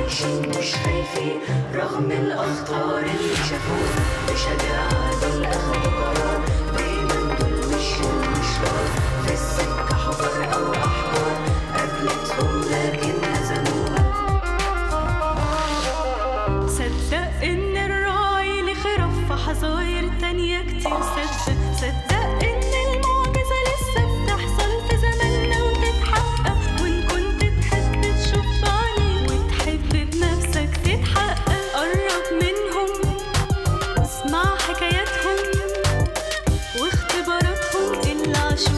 عايشين مش خايفين رغم الأخطار اللي شافوها بشجاعة دول أخدوا قرار دايما دول مشوا المشوار في السكة حفر أو أحوار قابلتهم لكن هزموها صدق ان الراعي ليه خرف في حظاير تانية كتير صدق صدق ان المعجزة لسه بتحصل في زماننا وتتحقق وان كنت تحب تشوف بعينيك وتحب بنفسك تتحقق قرب منهم واسمع حكاياتهم واختباراتهم اللي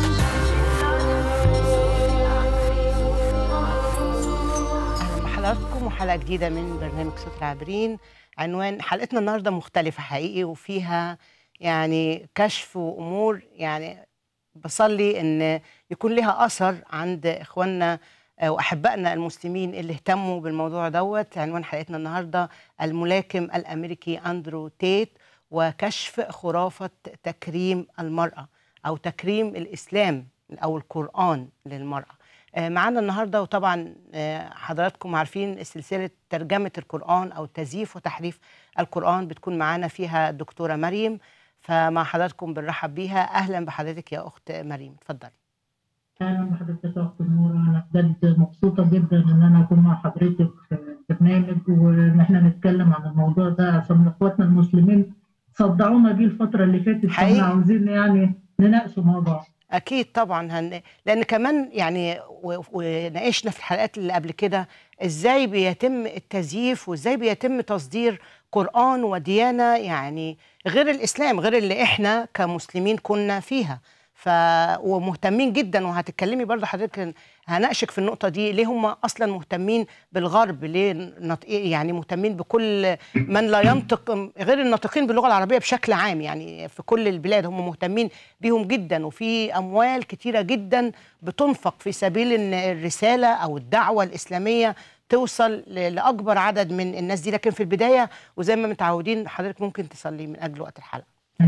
أهلا بحضراتكم وحلقة جديدة من برنامج صوت العابرين عنوان حلقتنا النهاردة مختلفة حقيقي وفيها يعني كشف وأمور يعني بصلي إن يكون لها أثر عند إخواننا آه، وأحبائنا المسلمين اللي اهتموا بالموضوع دوت عنوان حلقتنا النهاردة الملاكم الأمريكي أندرو تيت وكشف خرافة تكريم المرأة أو تكريم الإسلام أو القرآن للمرأة آه، معانا النهارده وطبعا آه، حضراتكم عارفين سلسله ترجمه القران او تزييف وتحريف القران بتكون معانا فيها الدكتوره مريم فمع حضراتكم بنرحب بيها اهلا بحضرتك يا اخت مريم اتفضلي اهلا بحضرتك يا اخت نور انا بجد مبسوطه جدا ان انا اكون مع حضرتك في البرنامج وان احنا نتكلم عن الموضوع ده عشان اخواتنا المسلمين صدعونا بيه الفتره اللي فاتت حقيقي. فاحنا عاوزين يعني نناقشه مع بعض اكيد طبعا هن... لان كمان يعني و- وناقشنا في الحلقات اللي قبل كده ازاي بيتم التزييف وازاي بيتم تصدير قران وديانه يعني غير الاسلام غير اللي احنا كمسلمين كنا فيها ف ومهتمين جدا وهتتكلمي برضه حضرتك هناقشك في النقطه دي ليه هم اصلا مهتمين بالغرب ليه نط... يعني مهتمين بكل من لا ينطق غير الناطقين باللغه العربيه بشكل عام يعني في كل البلاد هم مهتمين بيهم جدا وفي اموال كتيره جدا بتنفق في سبيل ان الرساله او الدعوه الاسلاميه توصل ل- لاكبر عدد من الناس دي لكن في البدايه وزي ما متعودين حضرتك ممكن تصلي من اجل وقت الحلقه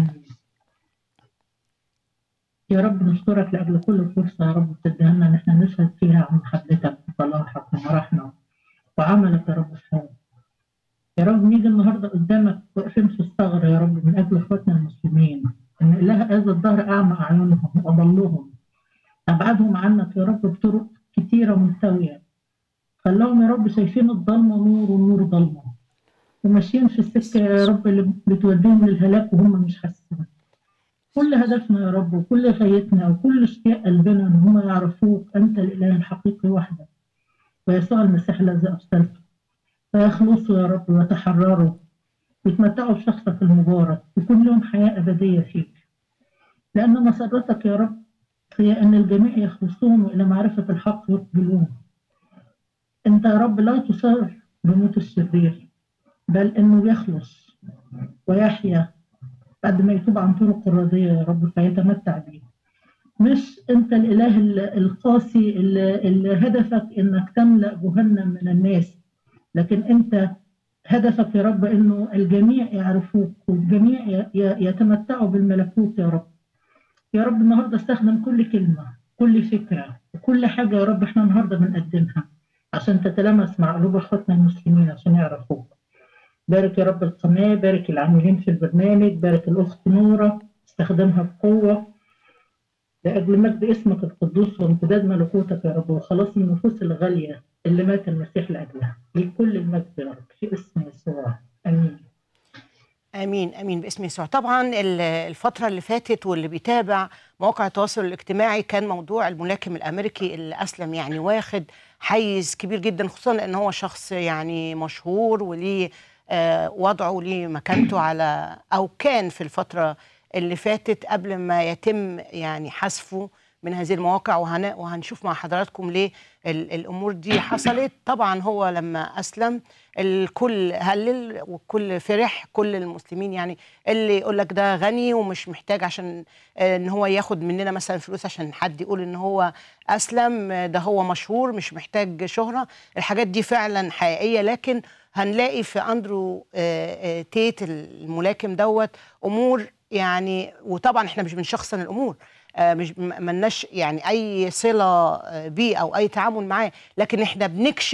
يا رب نشكرك لاجل كل فرصه يا رب بتديها لنا ان احنا نشهد فيها عن محبتك وصلاحك ومراحمك وعملك يا رب الحال يا رب نيجي النهارده قدامك واقفين في الثغره يا رب من اجل اخواتنا المسلمين ان اله هذا الدهر اعمى اعينهم واضلهم ابعدهم عنك يا رب بطرق كتيره ملتويه خلاهم يا رب شايفين الضلمه نور والنور ضلمه وماشيين في السكه يا رب اللي بتوديهم للهلاك وهم مش حاسين كل هدفنا يا رب وكل غايتنا وكل اشتياق قلبنا ان هم يعرفوك انت الاله الحقيقي وحدك ويسوع المسيح الذي ارسلته فيخلصوا يا رب ويتحرروا ويتمتعوا بشخصك المبارك ويكون لهم حياه ابديه فيك لان مسرتك يا رب هي ان الجميع يخلصون الى معرفه الحق ويقبلون انت يا رب لا تصر بموت الشرير بل انه يخلص ويحيا بعد ما يتوب عن طرق الرضية يا رب فيتمتع بيه مش انت الاله ال- القاسي اللي, اللي هدفك انك تملا جهنم من الناس لكن انت هدفك يا رب انه الجميع يعرفوك والجميع ي- ي- يتمتعوا بالملكوت يا رب يا رب النهارده استخدم كل كلمه كل فكره وكل حاجه يا رب احنا النهارده بنقدمها عشان تتلامس مع قلوب اخواتنا المسلمين عشان يعرفوك بارك يا رب القناة بارك العاملين في البرنامج بارك الأخت نورة استخدمها بقوة لأجل مجد اسمك القدوس وامتداد ملكوتك يا رب وخلاص النفوس الغالية اللي مات المسيح لأجلها لكل المجد يا رب في اسم يسوع آمين امين امين باسم يسوع طبعا ال- الفتره اللي فاتت واللي بيتابع مواقع التواصل الاجتماعي كان موضوع الملاكم الامريكي اللي اسلم يعني واخد حيز كبير جدا خصوصا لان هو شخص يعني مشهور وليه آه، وضعه وليه مكانته على او كان في الفتره اللي فاتت قبل ما يتم يعني حذفه من هذه المواقع وهن وهنشوف مع حضراتكم ليه ال- الامور دي حصلت طبعا هو لما اسلم الكل هلل والكل فرح كل المسلمين يعني اللي يقول لك ده غني ومش محتاج عشان آه، ان هو ياخد مننا مثلا فلوس عشان حد يقول ان هو اسلم آه، ده هو مشهور مش محتاج شهرة الحاجات دي فعلا حقيقية لكن هنلاقي في اندرو آه، آه، تيت الملاكم دوت امور يعني وطبعا احنا مش بنشخصن الامور آه، مش م- ملناش يعني اي صله آه، بيه او اي تعامل معاه لكن احنا بنكشف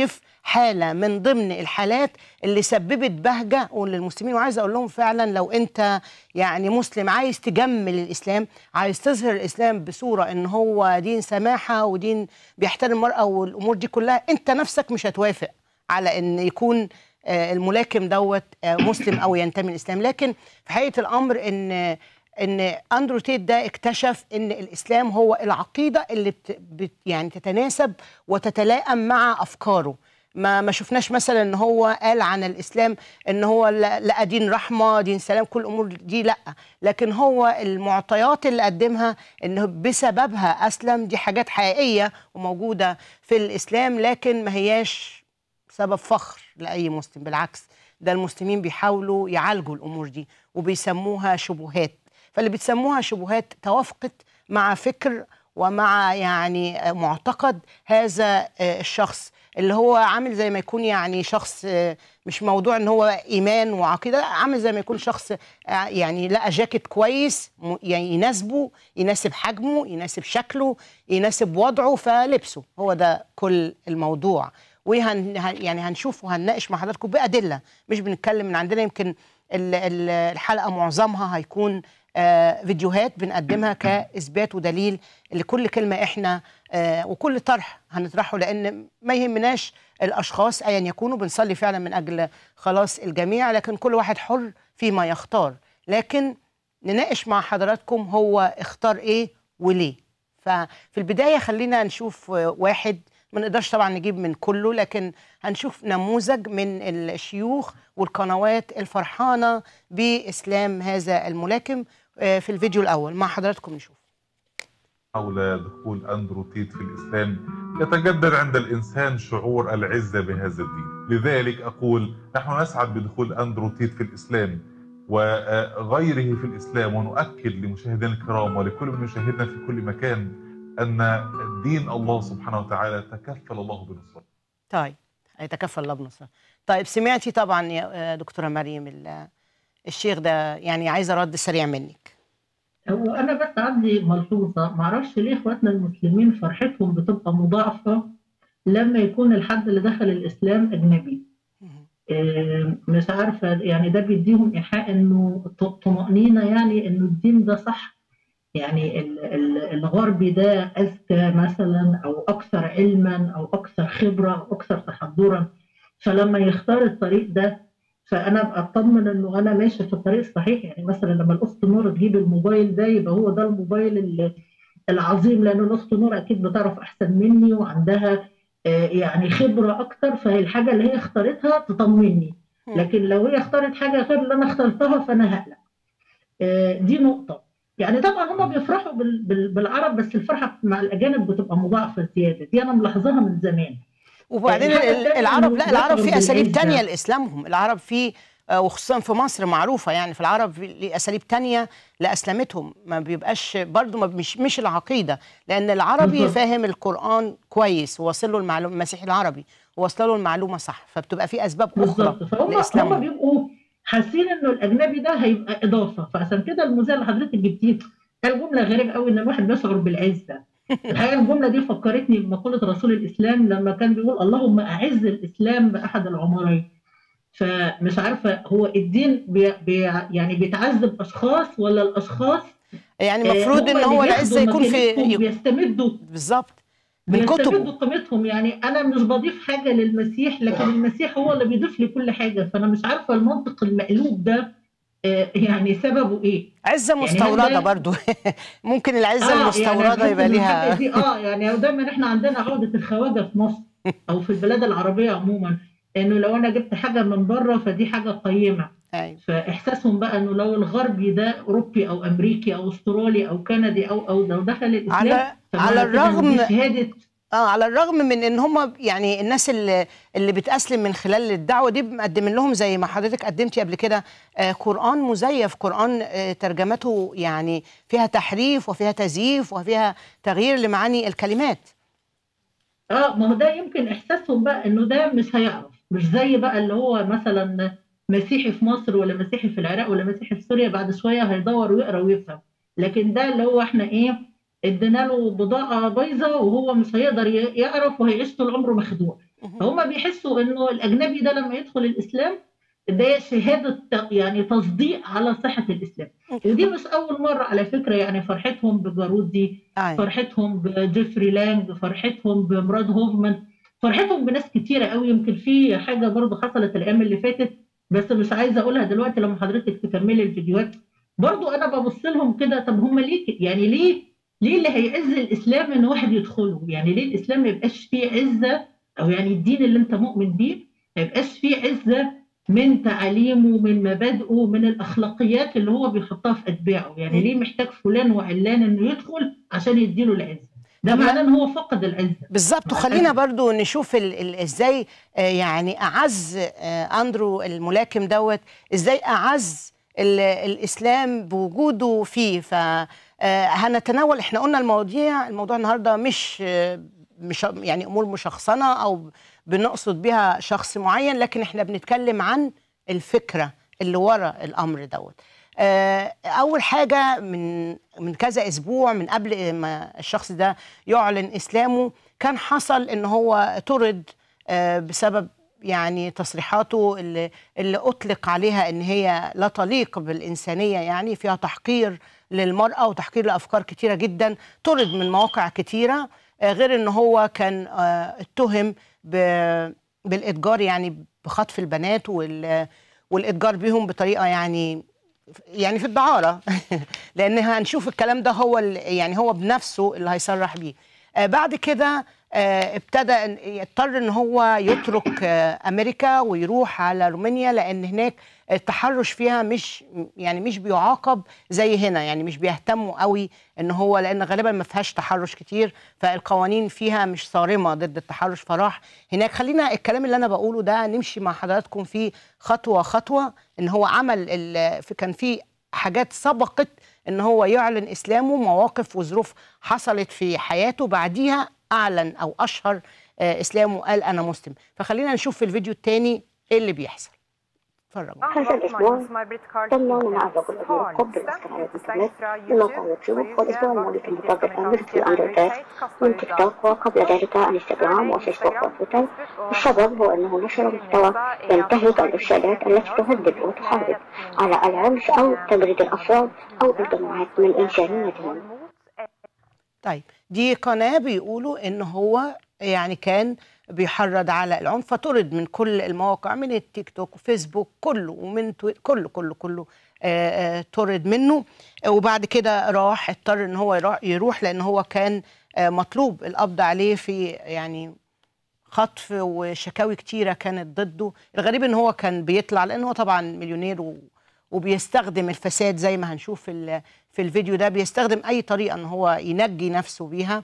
حاله من ضمن الحالات اللي سببت بهجه للمسلمين وعايزه اقول لهم فعلا لو انت يعني مسلم عايز تجمل الاسلام عايز تظهر الاسلام بصوره ان هو دين سماحه ودين بيحترم المراه والامور دي كلها انت نفسك مش هتوافق على ان يكون آه، الملاكم دوت آه، مسلم او ينتمي للاسلام لكن في حقيقه الامر ان ان اندرو تيت ده اكتشف ان الاسلام هو العقيده اللي بت بت يعني تتناسب وتتلائم مع افكاره ما ما شفناش مثلا ان هو قال عن الاسلام ان هو لا لا دين رحمه دين سلام كل الامور دي لا لكن هو المعطيات اللي قدمها انه بسببها اسلم دي حاجات حقيقيه وموجوده في الاسلام لكن ما هياش سبب فخر لاي مسلم بالعكس ده المسلمين بيحاولوا يعالجوا الامور دي وبيسموها شبهات فاللي بتسموها شبهات توافقت مع فكر ومع يعني معتقد هذا آه، الشخص اللي هو عامل زي ما يكون يعني شخص آه، مش موضوع ان هو ايمان وعقيده لا، عامل زي ما يكون شخص آه، يعني لقى جاكيت كويس م- يعني يناسبه يناسب حجمه يناسب شكله يناسب وضعه فلبسه هو ده كل الموضوع وهن هن- يعني هنشوف وهنناقش مع حضراتكم بادله مش بنتكلم من عندنا يمكن ال- ال- الحلقه معظمها هيكون آه، فيديوهات بنقدمها كاثبات ودليل لكل كلمه احنا آه، وكل طرح هنطرحه لان ما يهمناش الاشخاص ايا يكونوا بنصلي فعلا من اجل خلاص الجميع لكن كل واحد حر فيما يختار لكن نناقش مع حضراتكم هو اختار ايه وليه ففي البدايه خلينا نشوف آه، واحد ما نقدرش طبعا نجيب من كله لكن هنشوف نموذج من الشيوخ والقنوات الفرحانه باسلام هذا الملاكم آه، في الفيديو الاول مع حضراتكم نشوف حول دخول أندرو تيت في الإسلام يتجدد عند الإنسان شعور العزة بهذا الدين لذلك أقول نحن نسعد بدخول أندرو تيت في الإسلام وغيره في الإسلام ونؤكد لمشاهدينا الكرام ولكل من يشاهدنا في كل مكان أن دين الله سبحانه وتعالى تكفل الله بنصرته طيب هيتكفل الله بنصره طيب سمعتي طبعا يا آه، دكتوره مريم ال- الشيخ ده يعني عايزه رد سريع منك هو انا بس عندي ملحوظه معرفش ليه اخواتنا المسلمين فرحتهم بتبقى مضاعفه لما يكون الحد اللي دخل الاسلام اجنبي آه، مش عارفه يعني ده بيديهم ايحاء انه ط- طمانينه يعني انه الدين ده صح يعني ال- ال- الغربي ده اذكى مثلا او اكثر علما او اكثر خبره او اكثر تحضرا فلما يختار الطريق ده فانا ابقى اطمن انه انا ماشي في الطريق الصحيح يعني مثلا لما الاخت نور تجيب الموبايل ده يبقى هو ده الموبايل ال- العظيم لان الاخت نور اكيد بتعرف احسن مني وعندها آه، يعني خبره اكتر فهي الحاجه اللي هي اختارتها تطمني لكن لو هي اختارت حاجه غير اللي انا اخترتها فانا هقلق آه، دي نقطه يعني طبعا هم بيفرحوا بال- بال- بالعرب بس الفرحه مع الاجانب بتبقى مضاعفه زياده دي انا ملاحظاها من زمان وبعدين الحاجة ال- التانية العرب إنه لا العرب في بيشعر اساليب بالعزة. تانية لاسلامهم العرب في آه، وخصوصا في مصر معروفه يعني في العرب في ليه اساليب تانية لاسلامتهم ما بيبقاش برضو ما مش مش العقيده لان العربي بالظبط. فاهم القران كويس وواصل له المعلومه المسيحي العربي واصل له المعلومه صح فبتبقى في اسباب اخرى بالظبط فهم هم لاسلامهم بيبقوا حاسين انه الاجنبي ده هيبقى اضافه فعشان كده المذيع اللي حضرتك جبتيه قال جمله غريبه قوي ان الواحد بيشعر بالعزه الحقيقه الجمله دي فكرتني بمقوله رسول الاسلام لما كان بيقول اللهم اعز الاسلام باحد العمرين فمش عارفه هو الدين بي بي يعني بيتعذب اشخاص ولا الاشخاص يعني آه، المفروض هم ان اللي هو العزه بياخدوا يكون مكانتهم في بيستمدوا بالظبط من بيستمدوا كتبه قيمتهم يعني انا مش بضيف حاجه للمسيح لكن المسيح هو اللي بيضيف لي كل حاجه فانا مش عارفه المنطق المقلوب ده آه، يعني سببه ايه عزه يعني مستورده هل ده- برضو ممكن العزه يعني المستورده بحس يبقى إن ليها الحاجة دي اه يعني دايما احنا عندنا عقده الخواجه في مصر او في البلاد العربيه عموما انه لو انا جبت حاجه من بره فدي حاجه قيمه ايوه فاحساسهم بقى انه لو الغربي ده اوروبي او امريكي او استرالي او كندي او او لو دخل الاسلام على فمعنى على كده إن الرغم دي شهاده اه على الرغم من ان هم يعني الناس اللي اللي بتاسلم من خلال الدعوه دي مقدمين لهم زي ما حضرتك قدمتي قبل كده آه قران مزيف قران آه ترجمته يعني فيها تحريف وفيها تزييف وفيها تغيير لمعاني الكلمات اه ما هو ده يمكن احساسهم بقى انه ده مش هيعرف مش زي بقى اللي هو مثلا مسيحي في مصر ولا مسيحي في العراق ولا مسيحي في سوريا بعد شويه هيدور ويقرا ويفهم لكن ده اللي هو احنا ايه ادينا له بضاعه بايظه وهو مش هيقدر ي- يعرف وهيعيش طول عمره مخدوع فهم بيحسوا انه الاجنبي ده لما يدخل الاسلام ده شهاده ت- يعني تصديق على صحه الاسلام ودي مش اول مره على فكره يعني فرحتهم بجارودي أيوة. فرحتهم بجيفري لانج فرحتهم بمراد هوفمان فرحتهم بناس كتيره قوي يمكن في حاجه برضو حصلت الايام اللي فاتت بس مش عايزه اقولها دلوقتي لما حضرتك تكملي الفيديوهات برضو انا ببص لهم كده طب هم ليه ك- يعني ليه ليه اللي هيعز الاسلام ان واحد يدخله يعني ليه الاسلام ما يبقاش فيه عزه او يعني الدين اللي انت مؤمن بيه ما يبقاش فيه عزه من تعاليمه من مبادئه من الاخلاقيات اللي هو بيحطها في اتباعه يعني ليه محتاج فلان وعلان انه يدخل عشان يديله العزه ده طب لا- معناه ان هو فقد العزه بالظبط وخلينا برضو نشوف ال ال ازاي آه، يعني اعز آه، اندرو الملاكم دوت ازاي اعز ال الاسلام بوجوده فيه ف آه، هنتناول احنا قلنا المواضيع الموضوع النهارده مش آه، مش يعني امور مشخصنه او بنقصد بها شخص معين لكن احنا بنتكلم عن الفكره اللي ورا الامر دوت آه، اول حاجه من من كذا اسبوع من قبل ما الشخص ده يعلن اسلامه كان حصل ان هو طرد آه، بسبب يعني تصريحاته اللي, اللي اطلق عليها ان هي لا تليق بالانسانيه يعني فيها تحقير للمراه وتحقير لافكار كتيره جدا طرد من مواقع كتيره آه، غير ان هو كان آه، اتهم ب- بالاتجار يعني بخطف البنات وال والاتجار بيهم بطريقه يعني يعني في الدعاره لان هنشوف الكلام ده هو ال- يعني هو بنفسه اللي هيصرح بيه آه بعد كده آه ابتدى إن- يضطر ان هو يترك آه امريكا ويروح على رومانيا لان هناك التحرش فيها مش يعني مش بيعاقب زي هنا يعني مش بيهتموا قوي ان هو لان غالبا ما فيهاش تحرش كتير فالقوانين فيها مش صارمه ضد التحرش فراح هناك خلينا الكلام اللي انا بقوله ده نمشي مع حضراتكم فيه خطوه خطوه ان هو عمل ال- في كان في حاجات سبقت ان هو يعلن اسلامه مواقف وظروف حصلت في حياته بعديها اعلن او اشهر آه، اسلامه قال انا مسلم فخلينا نشوف في الفيديو الثاني ايه اللي بيحصل اتفرجوا هذا الأسبوع تمنا مع الرجل الملقب بالأسكر على الإنترنت من موقع يوتيوب والأسبوع الماضي كان مطبقا مثل أندرويد من تيك توك وقبل ذلك انستغرام وفيسبوك وتويتر السبب هو أنه نشر محتوى ينتهك الإرشادات التي تهدد وتحرض على العنف أو تبريد الأفراد أو الجماعات من إنسانيتهم طيب دي قناة بيقولوا ان هو يعني كان بيحرض على العنف فطرد من كل المواقع من التيك توك وفيسبوك كله ومن تويت كله كله كله آه، آه، طرد منه وبعد كده راح اضطر ان هو يروح, يروح لان هو كان آه، مطلوب القبض عليه في يعني خطف وشكاوي كتيرة كانت ضده الغريب ان هو كان بيطلع لان هو طبعا مليونير و وبيستخدم الفساد زي ما هنشوف في ال- في الفيديو ده بيستخدم اي طريقه ان هو ينجي نفسه بيها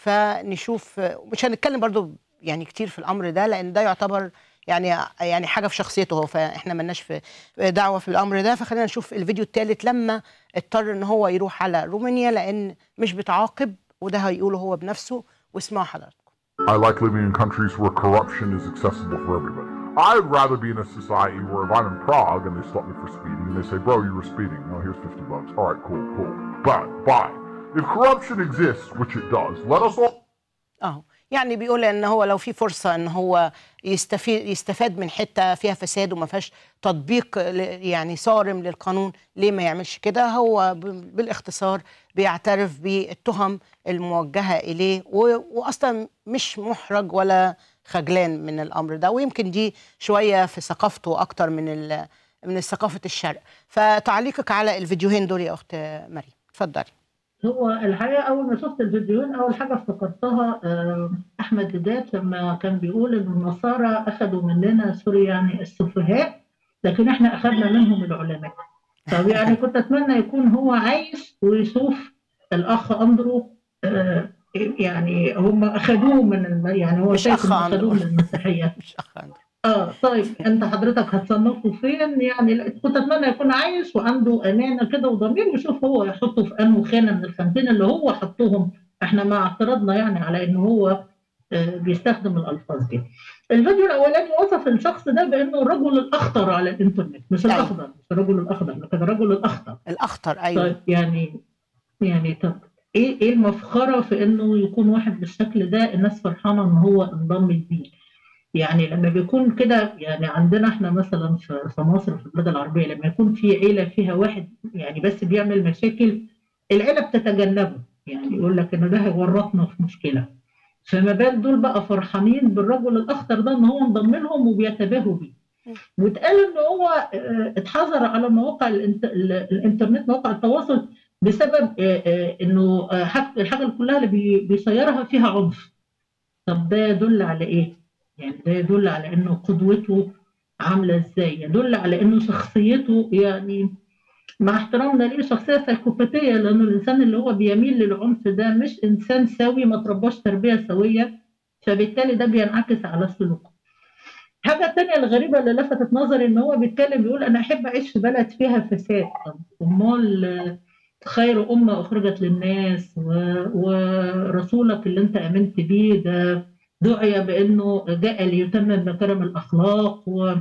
فنشوف مش هنتكلم برضو يعني كتير في الامر ده لان ده يعتبر يعني يعني حاجه في شخصيته هو فاحنا ملناش في دعوه في الامر ده فخلينا نشوف الفيديو الثالث لما اضطر ان هو يروح على رومانيا لان مش بتعاقب وده هيقوله هو بنفسه واسمعوا حضراتكم I like living in countries where corruption is accessible for everybody. I'd rather be in a society where if I'm in Prague and they stop me for speeding and they say, bro, you were speeding. No, here's 50 bucks. All right, cool, cool. But, fine. If corruption exists, which it does, let us all اه يعني بيقول ان هو لو في فرصه ان هو يستفيد يستفاد من حته فيها فساد وما فيهاش تطبيق ل- يعني صارم للقانون ليه ما يعملش كده هو ب- بالاختصار بيعترف بالتهم الموجهه اليه و- واصلا مش محرج ولا خجلان من الامر ده ويمكن دي شويه في ثقافته اكتر من ال- من ثقافه الشرق فتعليقك على الفيديوهين دول يا اخت مريم اتفضلي هو الحقيقه اول ما شفت الفيديوهين اول حاجه افتكرتها آه، احمد ديدات لما كان بيقول ان النصارى اخذوا مننا سوري يعني السفهاء لكن احنا اخذنا منهم العلماء طب يعني كنت اتمنى يكون هو عايش ويشوف الاخ اندرو آه، يعني هم اخذوه من الم... يعني هو مش شايف أخ إن اخذوه أندرو. من المسيحيه مش اخ أندرو. اه طيب انت حضرتك هتصنفه فين يعني لا، كنت اتمنى يكون عايش وعنده امانه كده وضمير ويشوف هو يحطه في انه خانه من الخانتين اللي هو حطهم احنا مع اعتراضنا يعني على ان هو آه، بيستخدم الالفاظ دي. الفيديو الاولاني وصف الشخص ده بانه الرجل الاخطر على الانترنت مش أيوة. الاخضر مش الرجل الاخضر لكن الرجل الاخطر الاخطر ايوه طيب يعني يعني طب ايه ايه المفخره في انه يكون واحد بالشكل ده الناس فرحانه ان هو انضم للدين يعني لما بيكون كده يعني عندنا احنا مثلا في في مصر في البلاد العربيه لما يكون في عيله فيها واحد يعني بس بيعمل مشاكل العيله بتتجنبه يعني يقول لك ان ده هيورطنا في مشكله فما بال دول بقى فرحانين بالرجل الاخضر ده ان هو انضم لهم وبيتباهوا بيه واتقال ان هو آه، اتحظر على مواقع الانت- ال- الانترنت مواقع التواصل بسبب آه، آه، انه آه، حاج- الحاجه كلها اللي بي- بيسيرها فيها عنف طب ده يدل على ايه؟ يعني ده يدل على انه قدوته عامله ازاي؟ يدل على انه شخصيته يعني مع احترامنا ليه شخصيه سيكوباتيه لانه الانسان اللي هو بيميل للعنف ده مش انسان سوي ما ترباش تربيه سويه فبالتالي ده بينعكس على سلوكه. الحاجه الثانيه الغريبه اللي لفتت نظري ان هو بيتكلم بيقول انا احب اعيش في بلد فيها فساد طب امال آه، خير امه اخرجت للناس و- ورسولك اللي انت امنت بيه ده دعي بانه جاء ليتمم مكارم الاخلاق و...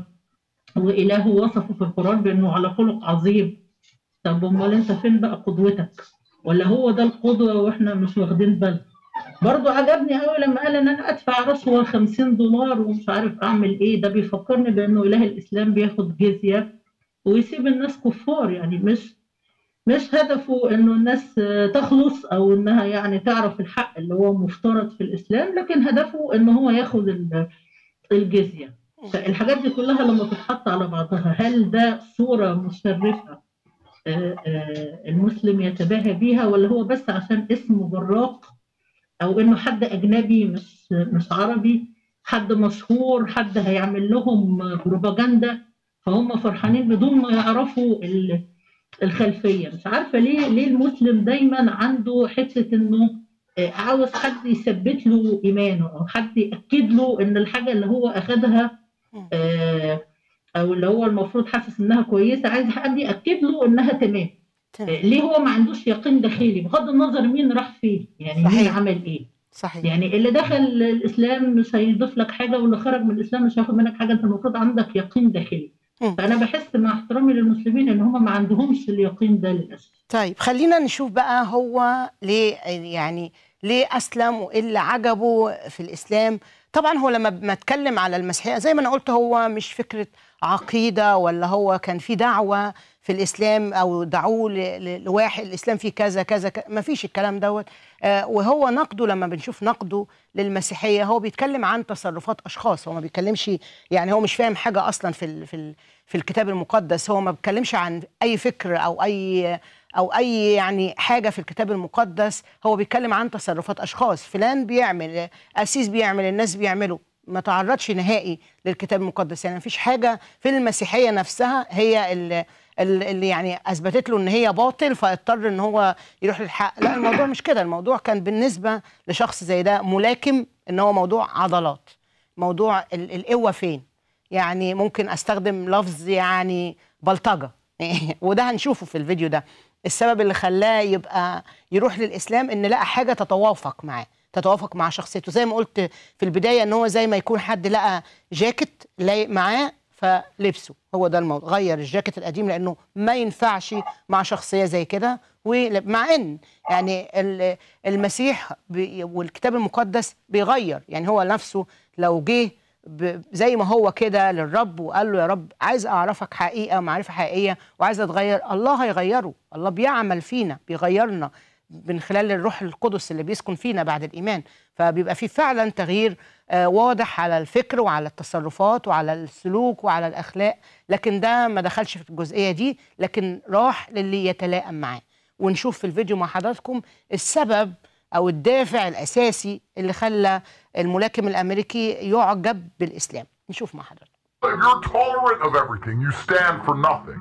واله وصفه في القران بانه على خلق عظيم طب امال انت فين بقى قدوتك ولا هو ده القدوه واحنا مش واخدين بالنا برضو عجبني قوي لما قال ان انا ادفع رشوه 50 دولار ومش عارف اعمل ايه ده بيفكرني بانه اله الاسلام بياخد جزيه ويسيب الناس كفار يعني مش مش هدفه انه الناس آه، تخلص او انها يعني تعرف الحق اللي هو مفترض في الاسلام لكن هدفه ان هو ياخد ال- الجزيه فالحاجات دي كلها لما تتحط على بعضها هل ده صوره مشرفه آه، آه، المسلم يتباهى بيها ولا هو بس عشان اسمه براق او انه حد اجنبي مش مش عربي حد مشهور حد هيعمل لهم بروباجندا فهم فرحانين بدون ما يعرفوا ال- الخلفيه مش عارفه ليه ليه المسلم دايما عنده حته انه آه، عاوز حد يثبت له ايمانه او حد ياكد له ان الحاجه اللي هو اخذها آه، او اللي هو المفروض حاسس انها كويسه عايز حد ياكد له انها تمام تمام. آه، ليه هو ما عندوش يقين داخلي بغض النظر مين راح فين يعني مين صحيح. عمل ايه صحيح يعني اللي دخل الاسلام مش هيضيف لك حاجه واللي خرج من الاسلام مش هياخد منك حاجه انت المفروض عندك يقين داخلي مم. فانا بحس مع احترامي للمسلمين ان هم ما عندهمش اليقين ده للاسف طيب خلينا نشوف بقى هو ليه يعني ليه اسلم وايه اللي عجبه في الاسلام طبعا هو لما ما اتكلم على المسيحيه زي ما انا قلت هو مش فكره عقيده ولا هو كان في دعوه في الاسلام او دعوه ل- ل- لواحد الاسلام فيه كذا كذا, كذا ما فيش الكلام دوت آه وهو نقده لما بنشوف نقده للمسيحيه هو بيتكلم عن تصرفات اشخاص هو ما بيتكلمش يعني هو مش فاهم حاجه اصلا في ال في ال في الكتاب المقدس هو ما بيتكلمش عن اي فكر او اي او اي يعني حاجه في الكتاب المقدس هو بيتكلم عن تصرفات اشخاص فلان بيعمل قسيس بيعمل الناس بيعملوا ما تعرضش نهائي للكتاب المقدس يعني مفيش حاجه في المسيحيه نفسها هي اللي, اللي يعني اثبتت له ان هي باطل فاضطر ان هو يروح للحق لا الموضوع مش كده الموضوع كان بالنسبه لشخص زي ده ملاكم ان هو موضوع عضلات موضوع ال- القوه فين يعني ممكن استخدم لفظ يعني بلطجه وده هنشوفه في الفيديو ده السبب اللي خلاه يبقى يروح للاسلام ان لقى حاجه تتوافق معاه تتوافق مع شخصيته زي ما قلت في البدايه ان هو زي ما يكون حد لقى جاكيت لايق معاه فلبسه هو ده الموضوع غير الجاكيت القديم لانه ما ينفعش مع شخصيه زي كده ومع ان يعني ال- المسيح بي- والكتاب المقدس بيغير يعني هو نفسه لو جه ب- زي ما هو كده للرب وقال له يا رب عايز اعرفك حقيقه معرفه حقيقيه وعايز اتغير الله هيغيره الله بيعمل فينا بيغيرنا من خلال الروح القدس اللي بيسكن فينا بعد الايمان فبيبقى في فعلا تغيير آه، واضح على الفكر وعلى التصرفات وعلى السلوك وعلى الاخلاق لكن ده ما دخلش في الجزئيه دي لكن راح للي يتلائم معاه ونشوف في الفيديو مع حضراتكم السبب او الدافع الاساسي اللي خلى الملاكم الامريكي يعجب بالاسلام نشوف مع حضراتكم If you're tolerant of everything, you stand for nothing.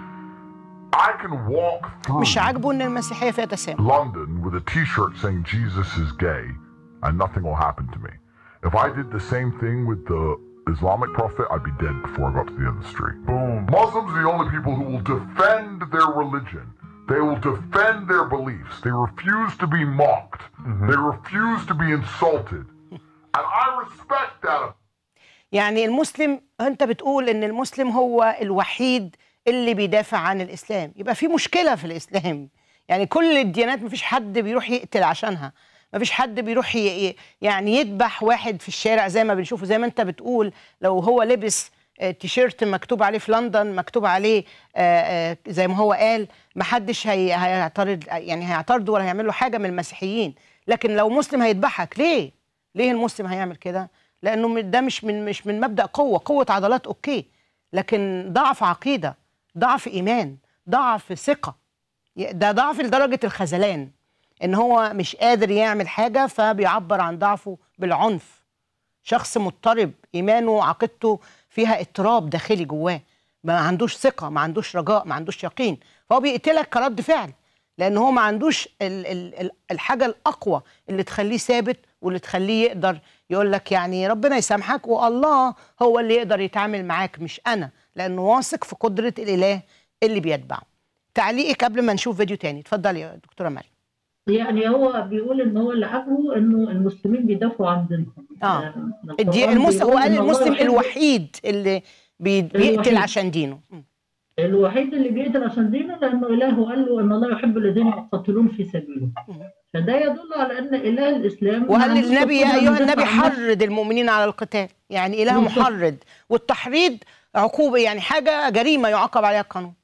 I can walk through مش عاجبه ان المسيحيه فيها تسامح London with a t-shirt saying Jesus is gay and nothing will happen to me. If I did the same thing with the Islamic prophet, I'd be dead before I got to the end of the street. Boom. Muslims are the only people who will defend their religion. They will defend their beliefs. They refuse to be mocked. They refuse to be insulted. And I respect that يعني المسلم انت بتقول ان المسلم هو الوحيد اللي بيدافع عن الاسلام يبقى في مشكله في الاسلام يعني كل الديانات مفيش حد بيروح يقتل عشانها مفيش حد بيروح ي- ي- يعني يذبح واحد في الشارع زي ما بنشوفه زي ما انت بتقول لو هو لبس آه، تيشيرت مكتوب عليه في لندن مكتوب عليه آه، آه، زي ما هو قال محدش هي- هيعترض يعني هيعترضوا ولا هيعمل له حاجه من المسيحيين لكن لو مسلم هيذبحك ليه ليه المسلم هيعمل كده لانه من- ده مش من مش من مبدا قوه قوه عضلات اوكي لكن ضعف عقيده ضعف ايمان ضعف ثقه ده ضعف لدرجه الخذلان ان هو مش قادر يعمل حاجه فبيعبر عن ضعفه بالعنف شخص مضطرب ايمانه وعقيدته فيها اضطراب داخلي جواه ما عندوش ثقه ما عندوش رجاء ما عندوش يقين فهو بيقتلك كرد فعل لان هو ما عندوش ال ال ال الحاجه الاقوى اللي تخليه ثابت واللي تخليه يقدر يقول لك يعني ربنا يسامحك والله هو اللي يقدر يتعامل معاك مش انا لانه واثق في قدره الاله اللي بيتبعه تعليقك قبل ما نشوف فيديو تاني اتفضلي يا دكتوره مريم يعني هو بيقول ان هو اللي عجبه انه المسلمين بيدافعوا عن دينهم آه. القرآن دي المسلم هو بيقول قال إن الله المسلم يحب- الوحيد اللي بي- بيقتل الوحيد. عشان دينه م. الوحيد اللي بيقتل عشان دينه لانه اله قال له ان الله يحب الذين يقاتلون في سبيله فده يدل على ان اله الاسلام ما وقال عندوش للنبي يا القدرة ايها إنه النبي يدافع عن نفسه. حرض المؤمنين على القتال يعني اله بالظبط. محرض والتحريض عقوبه يعني حاجه جريمه يعاقب عليها القانون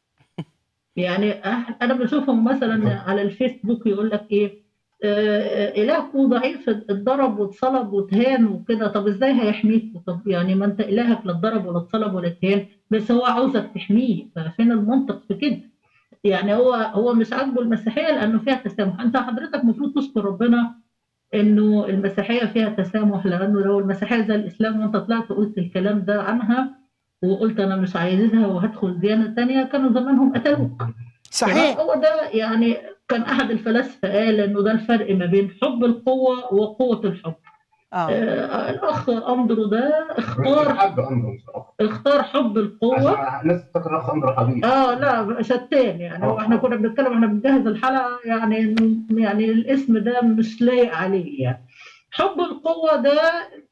يعني أح- انا بشوفهم مثلا على الفيسبوك يقول لك ايه آه، آه، الهكم ضعيف اتضرب واتصلب واتهان وكده طب ازاي هيحميك طب يعني ما انت الهك لا اتضرب ولا اتصلب ولا اتهان بس هو عاوزك تحميه ففين المنطق في كده يعني هو هو مش عاجبه المسيحيه لانه فيها تسامح انت حضرتك المفروض تشكر ربنا انه المسيحيه فيها تسامح لانه لو المسيحيه زي الاسلام وانت طلعت قلت الكلام ده عنها وقلت انا مش عايزها وهدخل ديانه تانية كانوا زمانهم قتلوك صحيح هو ده يعني كان احد الفلاسفه قال انه ده الفرق ما بين حب القوه وقوه الحب اه آه الاخ اندرو ده مش اختار حد عنده بصراحه اختار حب القوه عشان الناس تفتكر الاخ اندرو حبيبي اه لا شتان يعني هو احنا كنا بنتكلم احنا بنجهز الحلقه يعني إنه يعني الاسم ده مش لايق عليه يعني حب القوه ده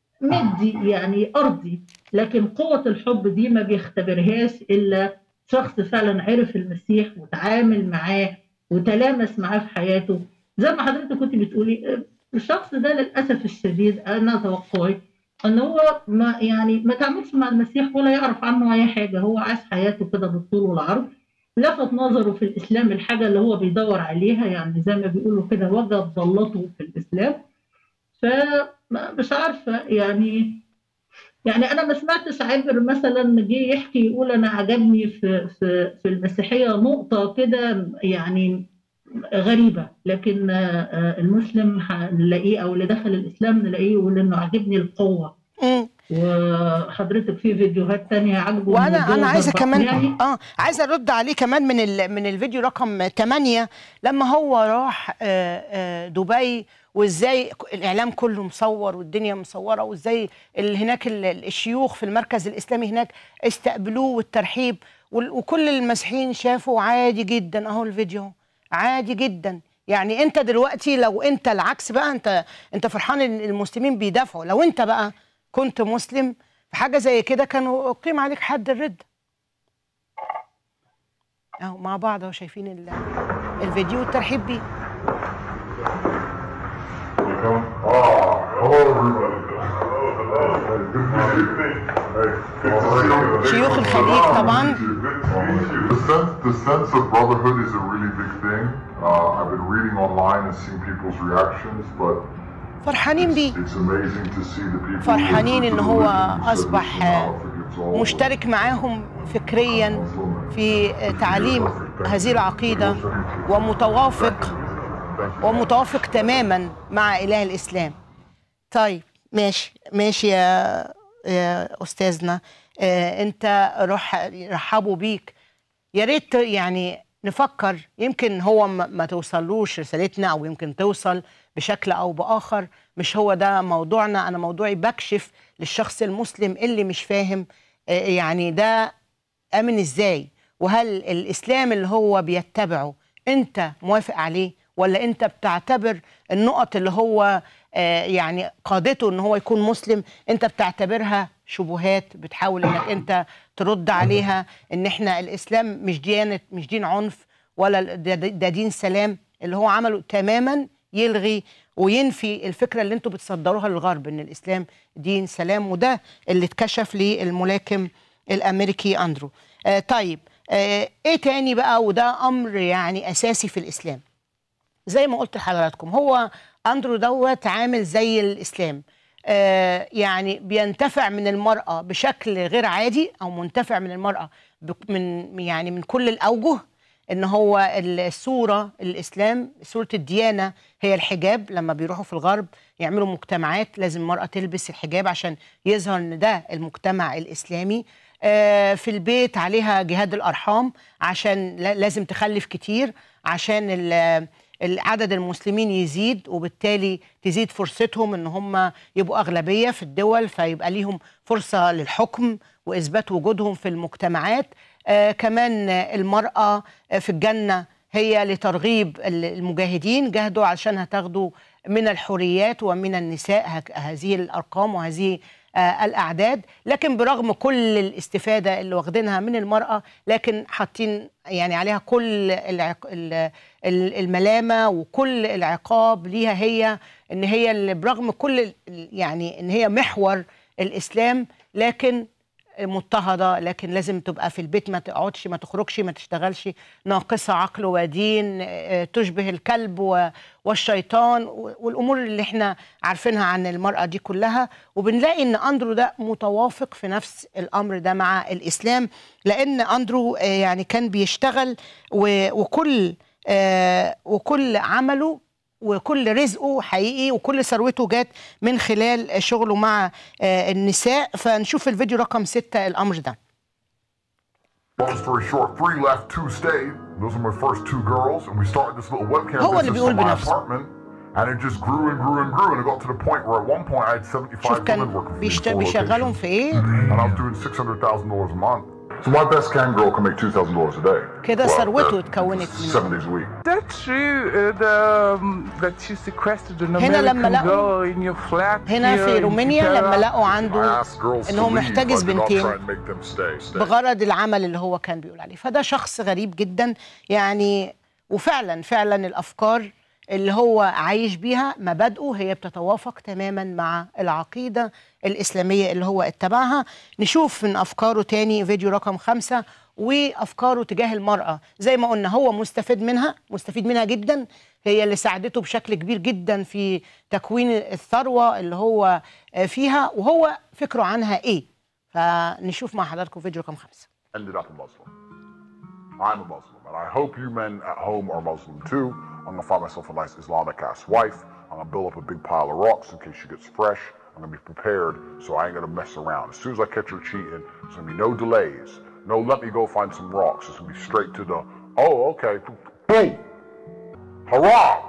مدي يعني ارضي لكن قوه الحب دي ما بيختبرهاش الا شخص فعلا عرف المسيح وتعامل معاه وتلامس معاه في حياته زي ما حضرتك كنت بتقولي آه، الشخص ده للاسف الشديد انا توقعي ان هو ما يعني ما تعاملش مع المسيح ولا يعرف عنه اي حاجه هو عاش حياته كده بالطول والعرض لفت نظره في الاسلام الحاجه اللي هو بيدور عليها يعني زي ما بيقولوا كده وجد ضلته في الاسلام فمش عارفه يعني يعني انا ما سمعتش عبر مثلا جه يحكي يقول انا عجبني في في في المسيحيه نقطه كده يعني غريبه لكن آه، آه، المسلم هنلاقيه او اللي دخل الاسلام نلاقيه يقول انه عجبني القوه مم. وحضرتك في فيديوهات تانية عاجبه وانا الموضوع انا عايزه ضربة كمان يعني اه عايزه ارد عليه كمان من ال من الفيديو رقم 8 لما هو راح آه، آه، دبي وازاي الاعلام كله مصور والدنيا مصوره وازاي ال- هناك ال- الشيوخ في المركز الاسلامي هناك استقبلوه والترحيب وال- وكل المسيحيين شافوا عادي جدا اهو الفيديو عادي جدا يعني انت دلوقتي لو انت العكس بقى انت انت فرحان ان المسلمين بيدافعوا لو انت بقى كنت مسلم في حاجه زي كده كانوا اقيم عليك حد الرده اهو مع بعض اهو شايفين ال- الفيديو والترحيب بيه Ah, hello everybody. Hey, good to see you. Hey, good شيوخ الخليج طبعا The sense, the sense of brotherhood is a really big thing. Uh, I've been reading online and seeing people's reactions, but فرحانين بيه it's amazing to see the people. who فرحانين listen ان to the هو religion who said اصبح this now forgives all. مشترك معاهم فكريا في تعليم هذه العقيده ومتوافق ومتوافق تماما مع اله الاسلام طيب ماشي ماشي يا يا استاذنا آه انت روح رحبوا بيك يا ريت يعني نفكر يمكن هو ما ما توصلوش رسالتنا او يمكن توصل بشكل او باخر مش هو ده موضوعنا انا موضوعي بكشف للشخص المسلم اللي مش فاهم آه، يعني ده امن ازاي وهل الاسلام اللي هو بيتبعه انت موافق عليه ولا انت بتعتبر النقط اللي هو آه، يعني قادته ان هو يكون مسلم انت بتعتبرها شبهات بتحاول انك انت ترد عليها ان احنا الاسلام مش ديانه مش دين عنف ولا ده, ده دين سلام اللي هو عمله تماما يلغي وينفي الفكره اللي انتوا بتصدروها للغرب ان الاسلام دين سلام وده اللي اتكشف للملاكم الامريكي اندرو آه طيب آه ايه تاني بقى وده امر يعني اساسي في الاسلام زي ما قلت لحضراتكم هو اندرو دوت عامل زي الاسلام آه يعني بينتفع من المراه بشكل غير عادي او منتفع من المراه بك- من يعني من كل الاوجه ان هو الصوره الاسلام صوره الديانه هي الحجاب لما بيروحوا في الغرب يعملوا مجتمعات لازم المراه تلبس الحجاب عشان يظهر ان ده المجتمع الاسلامي آه، في البيت عليها جهاد الارحام عشان لا- لازم تخلف كتير عشان ال- العدد المسلمين يزيد وبالتالي تزيد فرصتهم ان هم يبقوا اغلبيه في الدول فيبقى ليهم فرصه للحكم واثبات وجودهم في المجتمعات آه كمان آه، المراه آه، في الجنه هي لترغيب ال- المجاهدين جاهدوا عشان هتاخدوا من الحريات ومن النساء هك- هذه الارقام وهذه آه، الاعداد لكن برغم كل الاستفاده اللي واخدينها من المراه لكن حاطين يعني عليها كل العق... ال- ال- الملامه وكل العقاب ليها هي ان هي اللي برغم كل ال- يعني ان هي محور الاسلام لكن مضطهده لكن لازم تبقى في البيت ما تقعدش ما تخرجش ما تشتغلش ناقصه عقل ودين آه، تشبه الكلب و- والشيطان و- والامور اللي احنا عارفينها عن المراه دي كلها وبنلاقي ان اندرو ده متوافق في نفس الامر ده مع الاسلام لان اندرو آه، يعني كان بيشتغل و- وكل آه، وكل عمله وكل رزقه حقيقي وكل ثروته جات من خلال شغله مع آه، النساء فنشوف الفيديو رقم ستة الأمر ده Long story short, three left, two stayed. Those are my first two girls, and we started this little webcam هو اللي business بيقول from my بنفسه. apartment. And it just grew and grew and grew, and it got to the point where at one point I had 75 شوف women كان working for me in بيشت- four بيشغلهم locations. في إيه And I was doing $600,000 a month. So my best cam girl can make $2,000 a day. كده Well, ثروته uh, اتكونت Seven من days a week. That's true uh, the, um, that you sequestered an هنا لما American لقوا- girl in your flat هنا here في in رومانيا Pitera. لما لقوا I عنده asked girls ان to هو leave. محتجز I did not بنتين try and make them stay. stay. بغرض العمل اللي هو كان بيقول عليه فده شخص غريب جدا يعني وفعلا فعلا الافكار اللي هو عايش بيها مبادئه هي بتتوافق تماما مع العقيده الاسلاميه اللي هو اتبعها نشوف من افكاره تاني فيديو رقم خمسة وافكاره تجاه المراه زي ما قلنا هو مستفيد منها مستفيد منها جدا هي اللي ساعدته بشكل كبير جدا في تكوين الثروه اللي هو آه، فيها وهو فكره عنها ايه فنشوف مع حضراتكم فيديو رقم خمسة ended up a Muslim. I'm a Muslim, and I hope you men at home are Muslim too. I'm gonna find myself a nice Islamic ass wife. I'm gonna build up a big pile of rocks in case she gets fresh. I'm gonna be prepared, so I ain't gonna mess around. As soon as I catch her cheating, there's gonna be no delays. No, let me go find some rocks. It's gonna be straight to the. Oh, okay. Boom. Haram.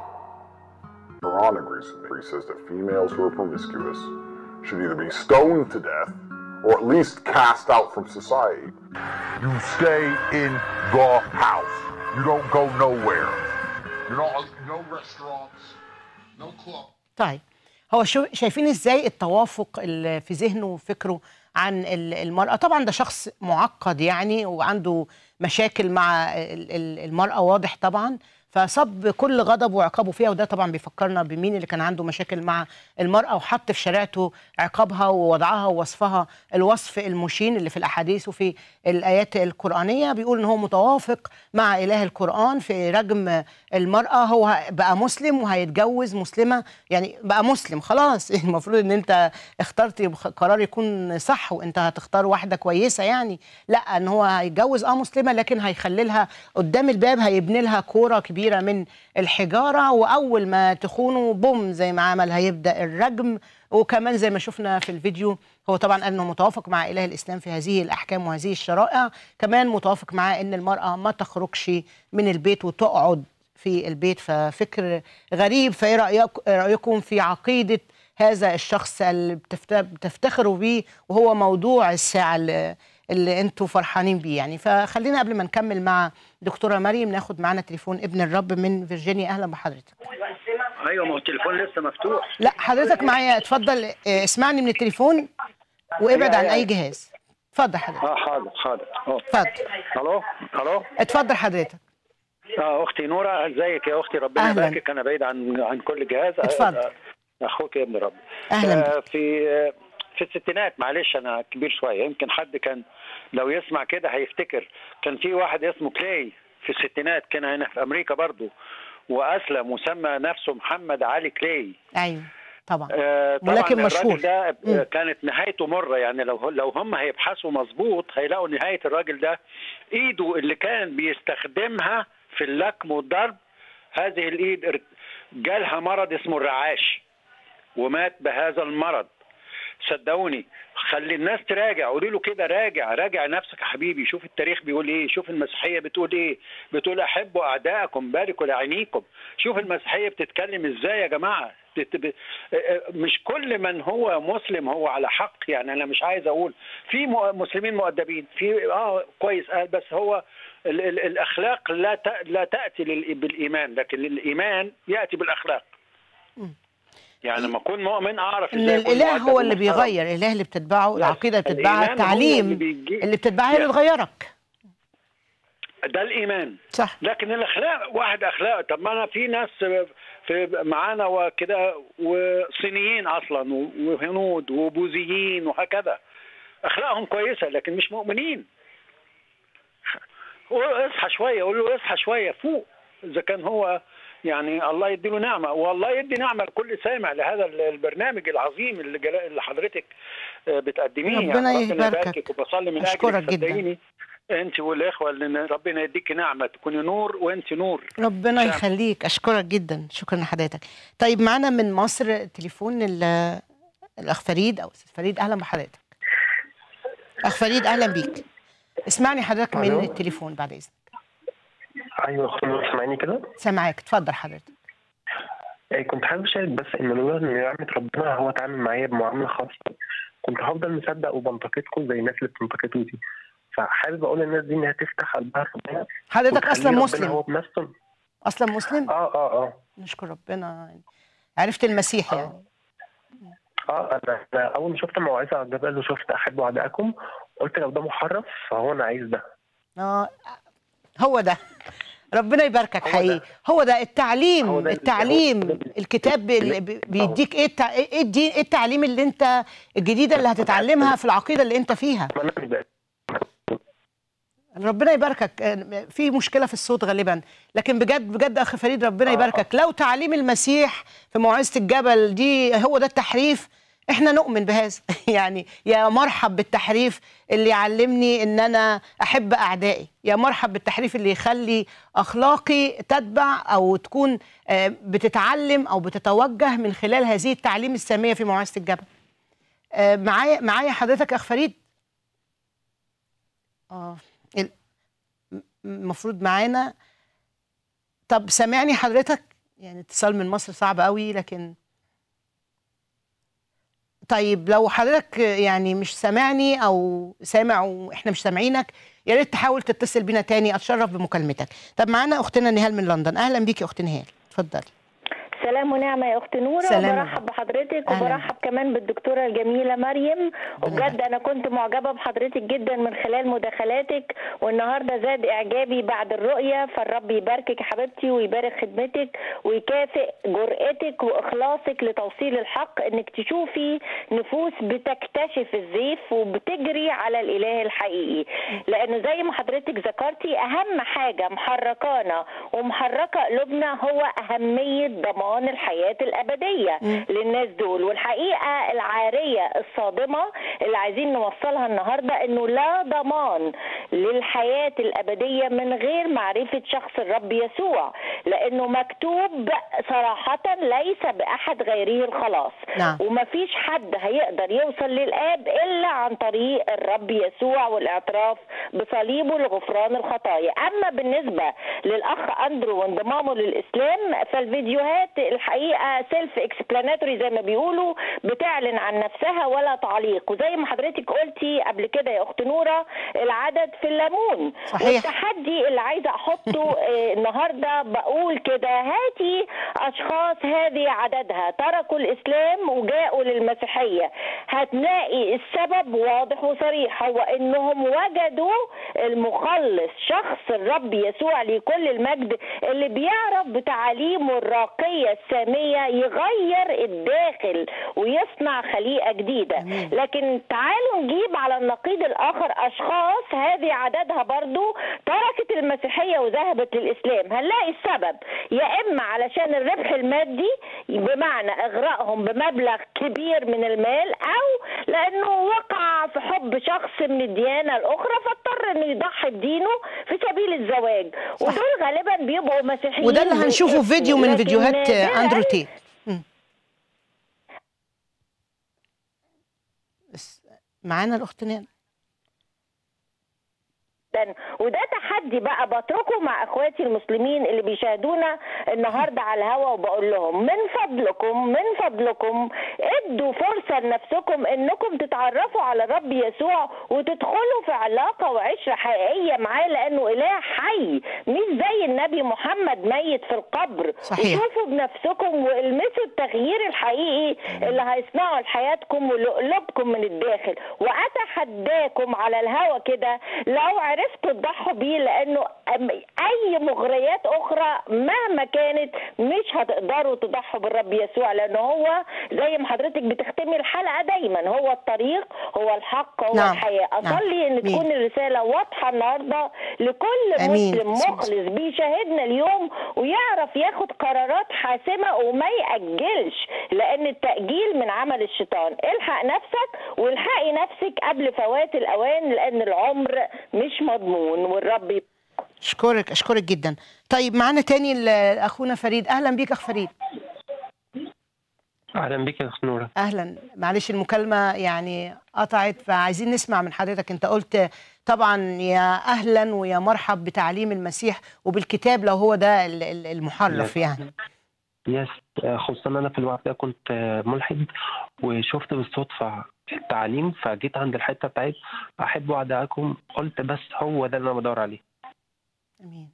Quran agrees with me. He says that females who are promiscuous should either be stoned to death or at least cast out from society. You stay in the house. You don't go nowhere. You're not no restaurants, no club. طيب هو شو شايفين ازاي التوافق اللي في ذهنه وفكره عن ال- المرأة طبعا ده شخص معقد يعني وعنده مشاكل مع ال- ال- المرأة واضح طبعا فصب كل غضبه وعقابه فيها وده طبعا بيفكرنا بمين اللي كان عنده مشاكل مع المرأة وحط في شريعته عقابها ووضعها ووصفها الوصف المشين اللي في الأحاديث وفي الآيات القرآنية بيقول إن هو متوافق مع إله القرآن في رجم المرأة هو بقى مسلم وهيتجوز مسلمة يعني بقى مسلم خلاص المفروض إن أنت اخترت قرار يكون صح وأنت هتختار واحدة كويسة يعني لا إن هو هيتجوز أه مسلمة لكن هيخلي لها قدام الباب هيبني لها كورة كبيرة من الحجارة وأول ما تخونه بوم زي ما عمل هيبدأ الرجم وكمان زي ما شفنا في الفيديو هو طبعا قال انه متوافق مع اله الاسلام في هذه الاحكام وهذه الشرائع كمان متوافق مع ان المراه ما تخرجش من البيت وتقعد في البيت ففكر غريب فايه رأيك- رايكم في عقيده هذا الشخص اللي بتفت- بتفتخروا بيه وهو موضوع الساعه اللي, اللي انتوا فرحانين بيه يعني فخلينا قبل ما نكمل مع دكتوره مريم ناخد معانا تليفون ابن الرب من فيرجينيا اهلا بحضرتك ايوه ما هو التليفون لسه مفتوح لا حضرتك معايا اتفضل اه، اسمعني من التليفون وابعد عن اي جهاز اتفضل حضرتك اه حاضر حاضر اه اتفضل الو الو اتفضل حضرتك اه اختي نوره ازيك يا اختي ربنا أهلاً. يباركك انا بعيد عن عن كل جهاز اتفضل. آه، اخوك يا ابن رب أهلاً آه، في آه، في الستينات معلش انا كبير شويه يمكن حد كان لو يسمع كده هيفتكر كان في واحد اسمه كلاي في الستينات كان هنا في امريكا برضو واسلم وسمى نفسه محمد علي كلاي ايوه طبعا آه، طبعا ملاكم مشهور. الراجل ده مم. آه، كانت نهايته مره يعني لو لو هم هيبحثوا مظبوط هيلاقوا نهايه الراجل ده ايده اللي كان بيستخدمها في اللكم والضرب هذه الايد ار- جالها مرض اسمه الرعاش ومات بهذا المرض صدقوني خلي الناس تراجع قولي له كده راجع راجع نفسك يا حبيبي شوف التاريخ بيقول ايه شوف المسيحيه بتقول ايه بتقول احبوا اعدائكم باركوا لعينيكم شوف المسيحيه بتتكلم ازاي يا جماعه بت- ب- مش كل من هو مسلم هو على حق يعني انا مش عايز اقول في مؤ- مسلمين مؤدبين في اه كويس آه بس هو ال ال الاخلاق لا ت- لا تاتي لل- بالايمان لكن الايمان ياتي بالاخلاق يعني لما اكون مؤمن اعرف ان ازاي أكون الاله مؤدب هو اللي ومحترم. بيغير الاله اللي بتتبعه العقيده اللي بتتبعها الإيمان هو التعليم اللي بيجي- اللي بتتبعها هي اللي بتغيرك ده الايمان صح لكن الاخلاق واحد اخلاق طب ما انا في ناس في معانا وكده وصينيين اصلا وهنود وبوذيين وهكذا اخلاقهم كويسه لكن مش مؤمنين اصحى شويه قول له اصحى شويه فوق اذا كان هو يعني الله يديله نعمه والله يدي نعمه لكل سامع لهذا البرنامج العظيم اللي, جلا- اللي حضرتك بتقدميه ربنا يعني يباركك. يباركك وبصلي من أشكرك اجلك جداً. صدقيني انت والاخوه اللي ربنا يديكي نعمه تكوني نور وانت نور ربنا سام. يخليك اشكرك جدا شكرا لحضرتك طيب معانا من مصر تليفون ال- الاخ فريد او استاذ فريد اهلا بحضرتك اخ فريد اهلا بيك اسمعني حضرتك من ألو. التليفون بعد اذنك ايوه خلاص سامعني كده سامعاك اتفضل حضرتك إيه، كنت حابب اشارك بس ان لولا ان نعمه ربنا هو اتعامل معايا بمعامله خاصه كنت هفضل مصدق وبنتقدكم زي الناس اللي بتنتقدوا دي فحابب اقول للناس دي انها تفتح قلبها لربنا حضرتك وتخليه اصلا ربنا مسلم هو بنفسه اصلا مسلم اه اه اه نشكر ربنا عرفت المسيح يعني اه انا أنا اول ما شفت موعظه على الجبل وشفت احبوا اعدائكم قلت لو ده محرف فهو انا عايز ده اه هو ده ربنا يباركك حقيقي هو ده التعليم هو ده- التعليم هو ده- الكتاب بي- بي- بيديك ايه التع... ايه الدين ايه التعليم اللي انت الجديده اللي هتتعلمها في العقيده اللي انت فيها ربنا يباركك آه، في مشكله في الصوت غالبا لكن بجد بجد اخ فريد ربنا يباركك لو تعليم المسيح في موعظه الجبل دي هو ده التحريف احنا نؤمن بهذا يعني يا مرحب بالتحريف اللي يعلمني ان انا احب اعدائي يا مرحب بالتحريف اللي يخلي اخلاقي تتبع او تكون آه، بتتعلم او بتتوجه من خلال هذه التعليم الساميه في موعظه الجبل آه، معايا معايا حضرتك يا اخ فريد اه ال- م- المفروض معانا طب سامعني حضرتك يعني اتصال من مصر صعب قوي لكن طيب لو حضرتك يعني مش سامعني او سامع واحنا مش سامعينك يا ريت تحاول تتصل بينا تاني اتشرف بمكالمتك طب معانا اختنا نهال من لندن اهلا بيكي اخت نهال اتفضلي سلام ونعمة يا أخت نورة سلام. وبرحب بحضرتك أهلا. وبرحب كمان بالدكتورة الجميلة مريم وبجد أنا كنت معجبة بحضرتك جدا من خلال مداخلاتك والنهاردة زاد إعجابي بعد الرؤية فالرب يباركك يا حبيبتي ويبارك خدمتك ويكافئ جرأتك وإخلاصك لتوصيل الحق إنك تشوفي نفوس بتكتشف الزيف وبتجري على الإله الحقيقي لأنه زي ما حضرتك ذكرتي أهم حاجة محركانا ومحركة قلوبنا هو أهمية ضمان الحياة الأبدية للناس دول والحقيقة العارية الصادمة اللي عايزين نوصلها النهاردة إنه لا ضمان للحياة الأبدية من غير معرفة شخص الرب يسوع لأنه مكتوب صراحة ليس بأحد غيره الخلاص نعم. ومفيش حد هيقدر يوصل للآب إلا عن طريق الرب يسوع والاعتراف بصليبه لغفران الخطايا أما بالنسبة للأخ أندرو وانضمامه للإسلام فالفيديوهات الحقيقة سيلف اكسبلاناتوري زي ما بيقولوا بتعلن عن نفسها ولا تعليق وزي ما حضرتك قلتي قبل كده يا أخت نورة العدد في الليمون صحيح. والتحدي اللي عايزه احطه آه، النهارده بقول كده هاتي اشخاص هذه عددها تركوا الاسلام وجاءوا للمسيحيه هتلاقي السبب واضح وصريح هو انهم وجدوا المخلص شخص الرب يسوع لكل المجد اللي بيعرف بتعاليمه الراقيه الساميه يغير الداخل ويصنع خليقه جديده لكن تعالوا نجيب على النقيض الاخر اشخاص هذه عددها برضو تركت المسيحيه وذهبت للاسلام هنلاقي السبب يا اما علشان الربح المادي بمعنى اغرائهم بمبلغ كبير من المال او لانه وقع في حب شخص من الديانه الاخرى فاضطر انه يضحي بدينه في سبيل الزواج ودول غالبا بيبقوا مسيحيين وده اللي هنشوفه في فيديو من لكن فيديوهات نادراً اندرو تيت مم. بس معانا الاخت نان جدا وده تحدي بقى بتركه مع اخواتي المسلمين اللي بيشاهدونا النهارده على الهوا وبقول لهم من فضلكم من فضلكم ادوا فرصه لنفسكم انكم تتعرفوا على الرب يسوع وتدخلوا في علاقه وعشره حقيقيه معاه لانه اله حي مش زي النبي محمد ميت في القبر صحيح. وشوفوا بنفسكم والمسوا التغيير الحقيقي اللي هيصنعه لحياتكم ولقلوبكم من الداخل واتحداكم على الهوا كده لو عرفتوا تضحوا بيه لانه أم- اي مغريات اخرى مهما كانت مش هتقدروا تضحوا بالرب يسوع لانه هو زي ما حضرتك بتختمي الحلقه دايما هو الطريق هو الحق هو نعم. الحياه نعم. اصلي ان أمين. تكون الرساله واضحه النهارده لكل أمين. مسلم مخلص بيشاهدنا اليوم ويعرف ياخد قرارات حاسمه وما ياجلش لان التاجيل من عمل الشيطان الحق نفسك والحقي نفسك قبل فوات الاوان لان العمر مش مضمون والرب يب- اشكرك اشكرك جدا طيب معانا تاني ال- اخونا فريد اهلا بيك اخ فريد اهلا بك يا اخت نوره اهلا معلش المكالمه يعني قطعت فعايزين نسمع من حضرتك انت قلت طبعا يا اهلا ويا مرحب بتعليم المسيح وبالكتاب لو هو ده ال- ال- المحرف يعني يس آه، خصوصا انا في الوقت ده كنت آه، ملحد وشفت بالصدفه التعليم فجيت عند الحته بتاعت احب اعدائكم قلت بس هو ده اللي انا بدور عليه امين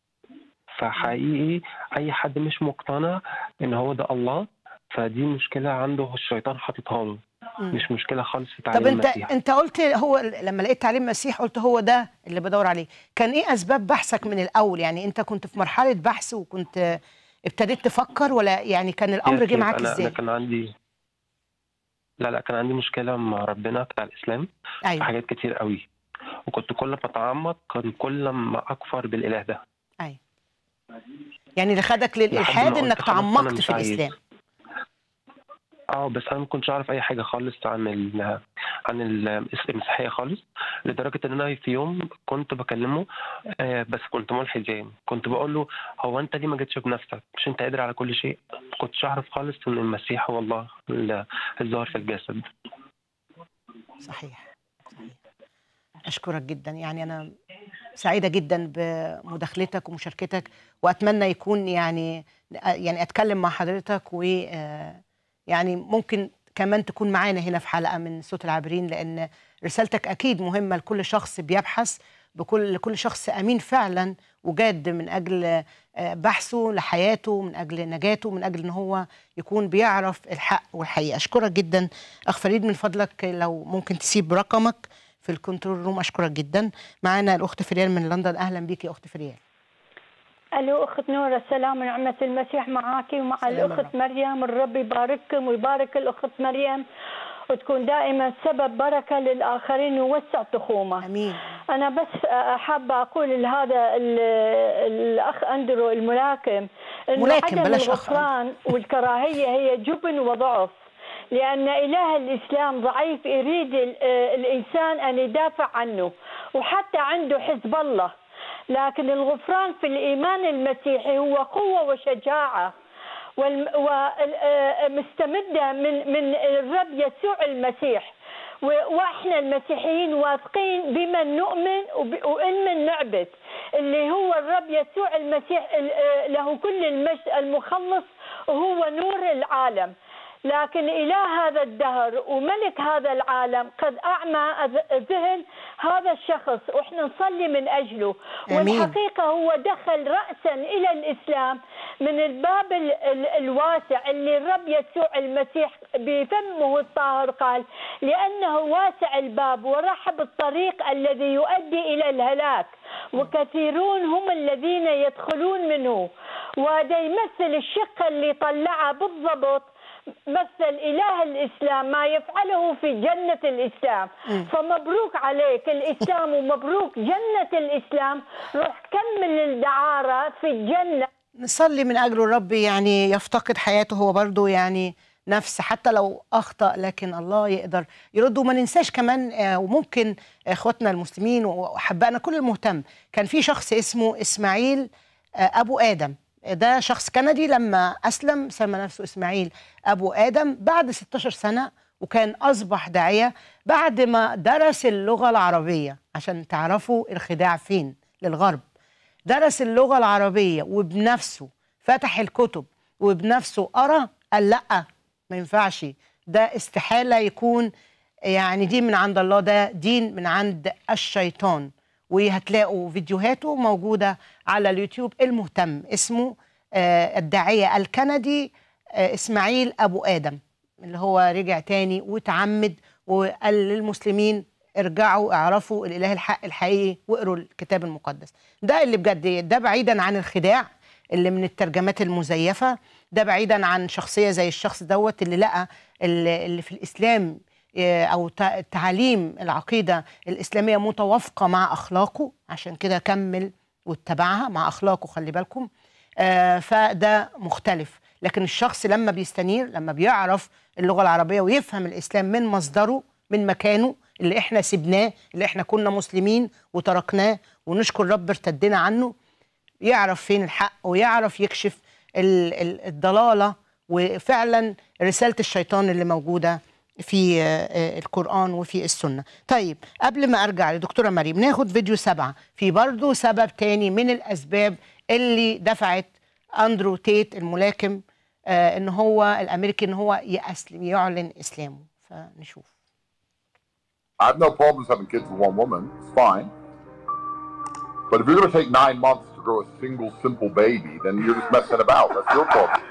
فحقيقي اي حد مش مقتنع ان هو ده الله فدي مشكله عنده الشيطان حاططها له مم. مش مشكله خالص في طب تعليم انت المسيح انت قلت هو لما لقيت تعليم المسيح قلت هو ده اللي بدور عليه كان ايه اسباب بحثك من الاول يعني انت كنت في مرحله بحث وكنت ابتديت تفكر ولا يعني كان الامر يس، جه يس، معاك انا انا ازاي كان عندي لا لا كان عندي مشكله مع ربنا بتاع الاسلام في ايوه حاجات كتير قوي وكنت كل ما اتعمق كان كل ما اكفر بالاله ده ايوه يعني اللي خدك لحد ما للالحاد قلت انك خلاص أنا تعمقت مش في عايز. الاسلام اه بس انا ما كنتش اعرف اي حاجه خالص عن ال عن ال- المسيحيه خالص لدرجه ان انا في يوم كنت بكلمه آه بس كنت ملحد يعني كنت بقول له هو انت ليه ما جيتش بنفسك مش انت قادر على كل شيء ما كنتش اعرف خالص ان المسيح هو الله ال- الظاهر في الجسد صحيح صحيح اشكرك جدا يعني انا سعيده جدا بمداخلتك ومشاركتك واتمنى يكون يعني يعني اتكلم مع حضرتك و آه، يعني ممكن كمان تكون معانا هنا في حلقه من صوت العابرين لان رسالتك اكيد مهمه لكل شخص بيبحث بكل لكل شخص امين فعلا وجاد من اجل آه، بحثه لحياته من اجل نجاته من اجل ان هو يكون بيعرف الحق والحقيقه اشكرك جدا اخ فريد من فضلك لو ممكن تسيب رقمك في الكنترول روم اشكرك جدا معانا الاخت فريال من لندن اهلا بيكي يا اخت فريال الو اخت نورة السلام ونعمة المسيح معك ومع سلام الاخت مريم الرب يبارككم ويبارك الاخت مريم وتكون دائما سبب بركة للآخرين ويوسع تخومه امين أنا بس حابة أقول لهذا ال- الأخ أندرو الملاكم إنه ملاكم، عدم بلاش أخ الغفران والكراهية هي جبن وضعف لأن إله الإسلام ضعيف يريد ال- الإنسان أن يدافع عنه وحتى عنده حزب الله لكن الغفران في الإيمان المسيحي هو قوة وشجاعة ومستمدة من من الرب يسوع المسيح و- واحنا المسيحيين واثقين بمن نؤمن وب- وان من نعبد اللي هو الرب يسوع المسيح ال- آه، له كل المجد المخلص وهو نور العالم لكن إله هذا الدهر وملك هذا العالم قد أعمى أذ- ذهن هذا الشخص وإحنا نصلي من أجله آمين. والحقيقة هو دخل رأسا إلى الإسلام من الباب ال- ال- الواسع اللي الرب يسوع المسيح بفمه الطاهر قال لأنه واسع الباب ورحب الطريق الذي يؤدي إلى الهلاك وكثيرون هم الذين يدخلون منه وهذا يمثل الشق اللي طلعه بالضبط مثل إله الإسلام ما يفعله في جنة الإسلام فمبروك عليك الإسلام ومبروك جنة الإسلام روح كمل الدعارة في الجنة نصلي من أجله الرب يعني يفتقد حياته هو برضه يعني نفس حتى لو أخطأ لكن الله يقدر يرد وما ننساش كمان آه، وممكن إخواتنا المسلمين وأحبائنا كل المهتم كان في شخص اسمه إسماعيل آه، أبو آدم ده شخص كندي لما أسلم سمى نفسه إسماعيل أبو آدم بعد 16 سنة وكان أصبح داعية بعد ما درس اللغة العربية عشان تعرفوا الخداع فين للغرب درس اللغة العربية وبنفسه فتح الكتب وبنفسه قرأ قال لأ ما ينفعش ده استحالة يكون يعني دين من عند الله ده دين من عند الشيطان وهتلاقوا فيديوهاته موجودة على اليوتيوب المهتم اسمه آه، الداعية الكندي آه، إسماعيل أبو آدم اللي هو رجع تاني وتعمد وقال للمسلمين ارجعوا اعرفوا الاله الحق الحقيقي واقروا الكتاب المقدس ده اللي بجد ده بعيدا عن الخداع اللي من الترجمات المزيفه ده بعيدا عن شخصيه زي الشخص دوت اللي لقى اللي اللي في الاسلام آه، او تع- تعاليم العقيده الاسلاميه متوافقه مع اخلاقه عشان كده كمل واتبعها مع اخلاقه خلي بالكم آه، فده مختلف لكن الشخص لما بيستنير لما بيعرف اللغه العربيه ويفهم الاسلام من مصدره من مكانه اللي احنا سبناه اللي احنا كنا مسلمين وتركناه ونشكر رب ارتدينا عنه يعرف فين الحق ويعرف يكشف ال- ال- الضلاله وفعلا رساله الشيطان اللي موجوده في آه، آه، القرآن وفي السنة طيب قبل ما أرجع لدكتورة مريم ناخد فيديو سبعة في برضو سبب تاني من الأسباب اللي دفعت أندرو تيت الملاكم آه إن هو الأمريكي إن هو يأسلم يعلن إسلامه فنشوف I have no problems having kids with one woman. It's fine. But if you're going to take nine months to grow a single simple baby, then you're just messing about. That's your problem.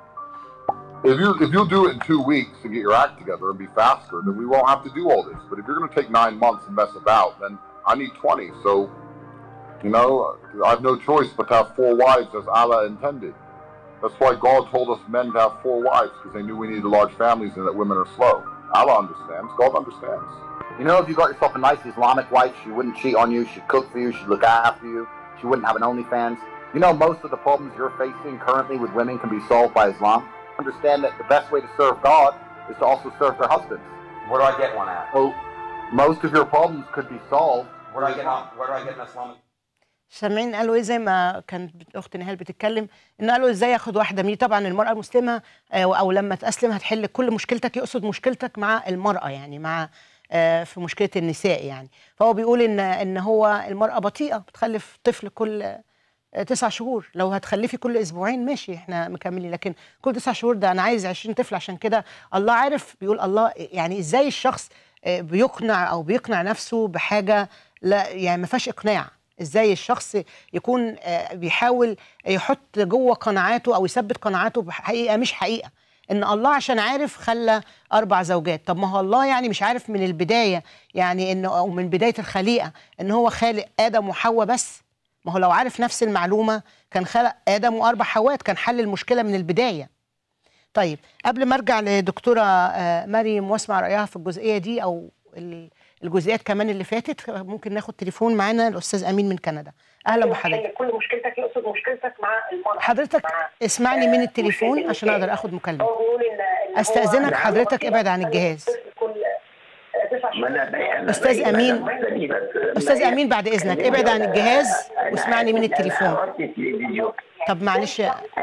If you if you do it in two weeks and get your act together and be faster, then we won't have to do all this. But if you're going to take nine months and mess about, then I need 20. So, you know, I have no choice but to have four wives as Allah intended. That's why God told us men to have four wives because they knew we needed large families and that women are slow. Allah understands. God understands. You know, if you got yourself a nice Islamic wife, she wouldn't cheat on you, she'd cook for you, she'd look after you, she wouldn't have an OnlyFans. You know, most of the problems you're facing currently with women can be solved by Islam. Understand that the best way to serve God is to also serve their husbands. Where do I get one at? Well, most of your problems could be solved. Where do I get one? Where do I get an Islamic? سامعين قالوا ايه زي ما كانت اخت نهال بتتكلم ان قالوا ازاي ياخد واحده من طبعا المراه المسلمه آه، او لما تاسلم هتحل كل مشكلتك يقصد مشكلتك مع المراه يعني مع آه، في مشكله النساء يعني فهو بيقول ان ان هو المراه بطيئه بتخلف طفل كل آه، تسع شهور لو هتخلفي كل اسبوعين ماشي احنا مكملين لكن كل تسع شهور ده انا عايز 20 طفل عشان كده الله عارف بيقول الله يعني ازاي الشخص آه، بيقنع او بيقنع نفسه بحاجه لا يعني ما فيهاش اقناع ازاي الشخص يكون آه، بيحاول يحط جوه قناعاته او يثبت قناعاته بحقيقه مش حقيقه ان الله عشان عارف خلى اربع زوجات طب ما هو الله يعني مش عارف من البدايه يعني انه او من بدايه الخليقه ان هو خالق ادم وحواء بس ما هو لو عارف نفس المعلومه كان خلق ادم واربع حوات كان حل المشكله من البدايه طيب قبل ما ارجع لدكتوره آه، مريم واسمع رايها في الجزئيه دي او ال- الجزئيات كمان اللي فاتت ممكن ناخد تليفون معانا الاستاذ امين من كندا اهلا بحضرتك كل مشكلتك يقصد مشكلتك مع المرأة حضرتك مع اسمعني من آه، التليفون مشكلة عشان اقدر اخد مكالمه هو بيقول ان إن هو استاذنك نعم، حضرتك هو ابعد عن الجهاز كل آه، تسع شهور استاذ امين استاذ امين بعد اذنك ابعد عن الجهاز واسمعني من التليفون طب معلش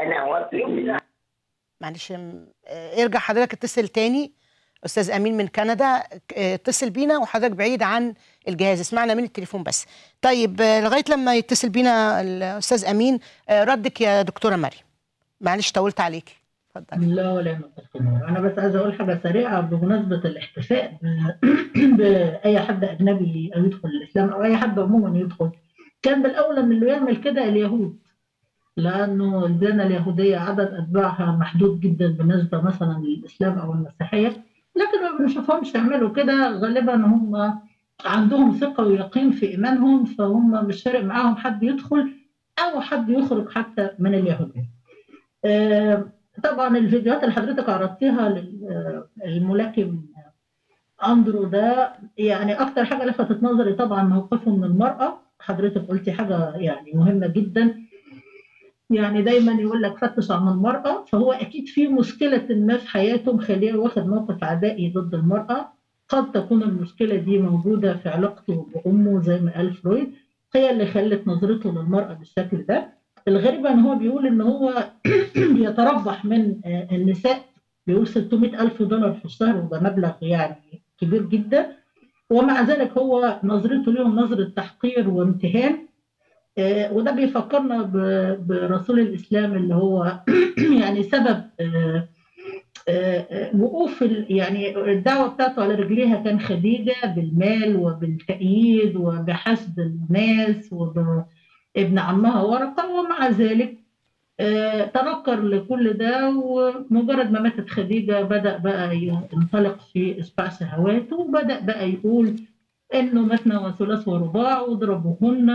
معلش م- آه، ارجع حضرتك اتصل تاني استاذ امين من كندا آه، اتصل بينا وحضرتك بعيد عن الجهاز اسمعنا من التليفون بس طيب آه، لغايه لما يتصل بينا الاستاذ امين آه، ردك يا دكتوره مريم معلش طولت عليكي لا ولا يمت الخمار انا بس عايزه اقول حاجه سريعه بمناسبه الاحتفاء ب- باي حد اجنبي او يدخل الاسلام او اي حد عموما يدخل كان بالاولى من اللي يعمل كده اليهود لانه الديانه اليهوديه عدد اتباعها محدود جدا بالنسبه مثلا للاسلام او المسيحيه لكن ما بنشوفهمش يعملوا كده غالبا هم عندهم ثقه ويقين في ايمانهم فهم مش فارق معاهم حد يدخل او حد يخرج حتى من اليهوديه. آه، طبعا الفيديوهات اللي حضرتك عرضتيها للملاكم اندرو ده يعني اكتر حاجه لفتت نظري طبعا موقفه من المراه حضرتك قلتي حاجه يعني مهمه جدا يعني دايما يقول لك فتش عن المراه فهو اكيد في مشكله ما في حياته مخليه واخد موقف عدائي ضد المراه قد تكون المشكله دي موجوده في علاقته بامه زي ما قال فرويد هي اللي خلت نظرته للمراه بالشكل ده الغريب ان هو بيقول ان هو بيتربح من آه، النساء بيقول 600 ألف دولار في الشهر وده مبلغ يعني كبير جدا ومع ذلك هو نظرته ليهم نظرة تحقير وامتهان آه، وده بيفكرنا ب- برسول الإسلام اللي هو يعني سبب آه، آه، آه، وقوف ال- يعني الدعوة بتاعته على رجليها كان خديجة بالمال وبالتأييد وبحشد الناس وبابن عمها ورقة ومع ذلك آه، تنكر لكل ده ومجرد ما ماتت خديجة بدأ بقى ينطلق في إشباع شهواته وبدأ بقى يقول إنه مثنى وثلاث ورباع واضربوهن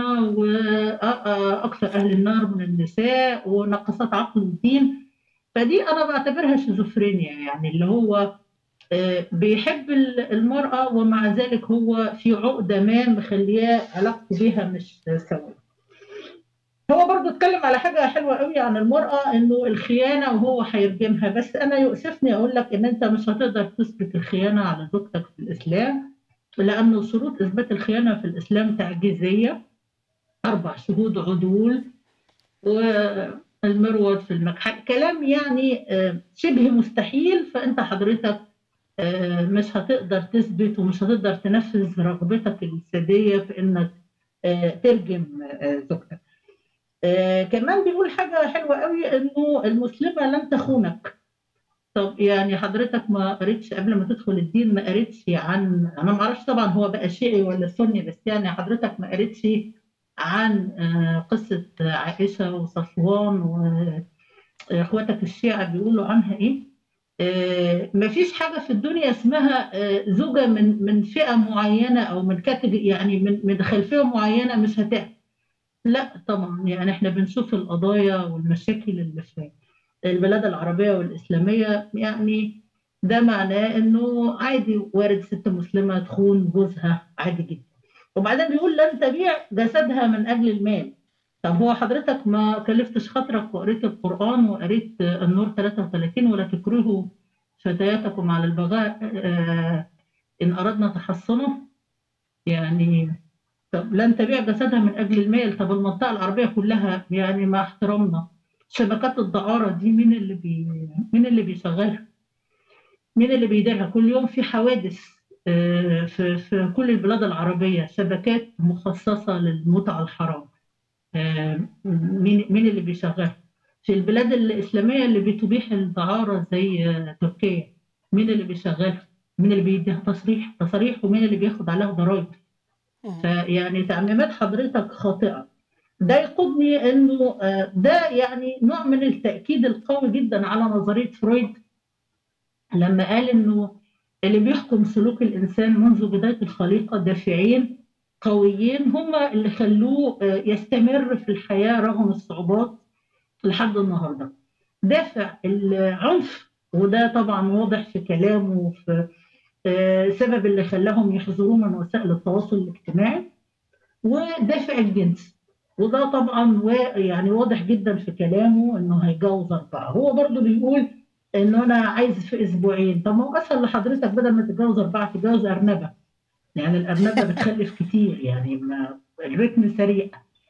وأكثر أهل النار من النساء ونقصات عقل الدين فدي أنا بعتبرها شيزوفرينيا يعني اللي هو آه، بيحب ال- المرأة ومع ذلك هو في عقدة ما مخلياه علاقته بيها مش سوية هو برضه اتكلم على حاجة حلوة قوي عن المرأة انه الخيانة وهو هيرجمها بس انا يؤسفني اقول لك ان انت مش هتقدر تثبت الخيانة على زوجتك في الاسلام لانه شروط اثبات الخيانة في الاسلام تعجيزية اربع شهود عدول والمروض في المكحل كلام يعني آه، شبه مستحيل فانت حضرتك آه، مش هتقدر تثبت ومش هتقدر تنفذ رغبتك السادية في انك آه، ترجم آه، زوجتك آه كمان بيقول حاجة حلوة قوي إنه المسلمة لن تخونك. طب يعني حضرتك ما قريتش قبل ما تدخل الدين ما قريتش عن أنا ما أعرفش طبعا هو بقى شيعي ولا سني بس يعني حضرتك ما قريتش عن آه قصة عائشة وصفوان وإخواتك الشيعة بيقولوا عنها إيه؟ آه ما فيش حاجة في الدنيا اسمها آه زوجة من من فئة معينة أو من كاتيجوري يعني من من خلفية معينة مش هتعمل. لا طبعا يعني احنا بنشوف القضايا والمشاكل اللي في البلاد العربية والإسلامية يعني ده معناه انه عادي وارد ست مسلمة تخون جوزها عادي جدا وبعدين بيقول لن تبيع جسدها من أجل المال طب هو حضرتك ما كلفتش خاطرك وقريت القرآن وقريت النور 33 ولا تكرهوا فتياتكم على البغاء آه، إن أردنا تحصنه يعني طب لن تبيع جسدها من اجل المال طب المنطقه العربيه كلها يعني مع احترامنا شبكات الدعاره دي مين اللي بي مين اللي بيشغلها؟ مين اللي بيديرها؟ كل يوم في حوادث آه، في في كل البلاد العربيه شبكات مخصصه للمتعه الحرام. آه، مين مين اللي بيشغلها؟ في البلاد الاسلاميه اللي بتبيح الدعاره زي آه، تركيا مين اللي بيشغلها؟ مين اللي بيديها تصريح؟ تصاريح ومين اللي بياخد عليها ضرائب؟ فيعني تعميمات حضرتك خاطئة ده يقودني انه آه، ده يعني نوع من التأكيد القوي جدا على نظرية فرويد لما قال انه اللي بيحكم سلوك الانسان منذ بداية الخليقة دافعين قويين هم اللي خلوه آه، يستمر في الحياة رغم الصعوبات لحد النهارده دافع العنف وده طبعا واضح في كلامه وفي آه، سبب اللي خلاهم يحذروا من وسائل التواصل الاجتماعي ودافع الجنس وده طبعا وا- يعني واضح جدا في كلامه انه هيجوز اربعه هو برضو بيقول انه انا عايز في اسبوعين طب ما هو اسهل لحضرتك بدل ما تتجوز اربعه تتجوز ارنبه يعني الارنبه بتخلف كتير يعني ما الريتم سريع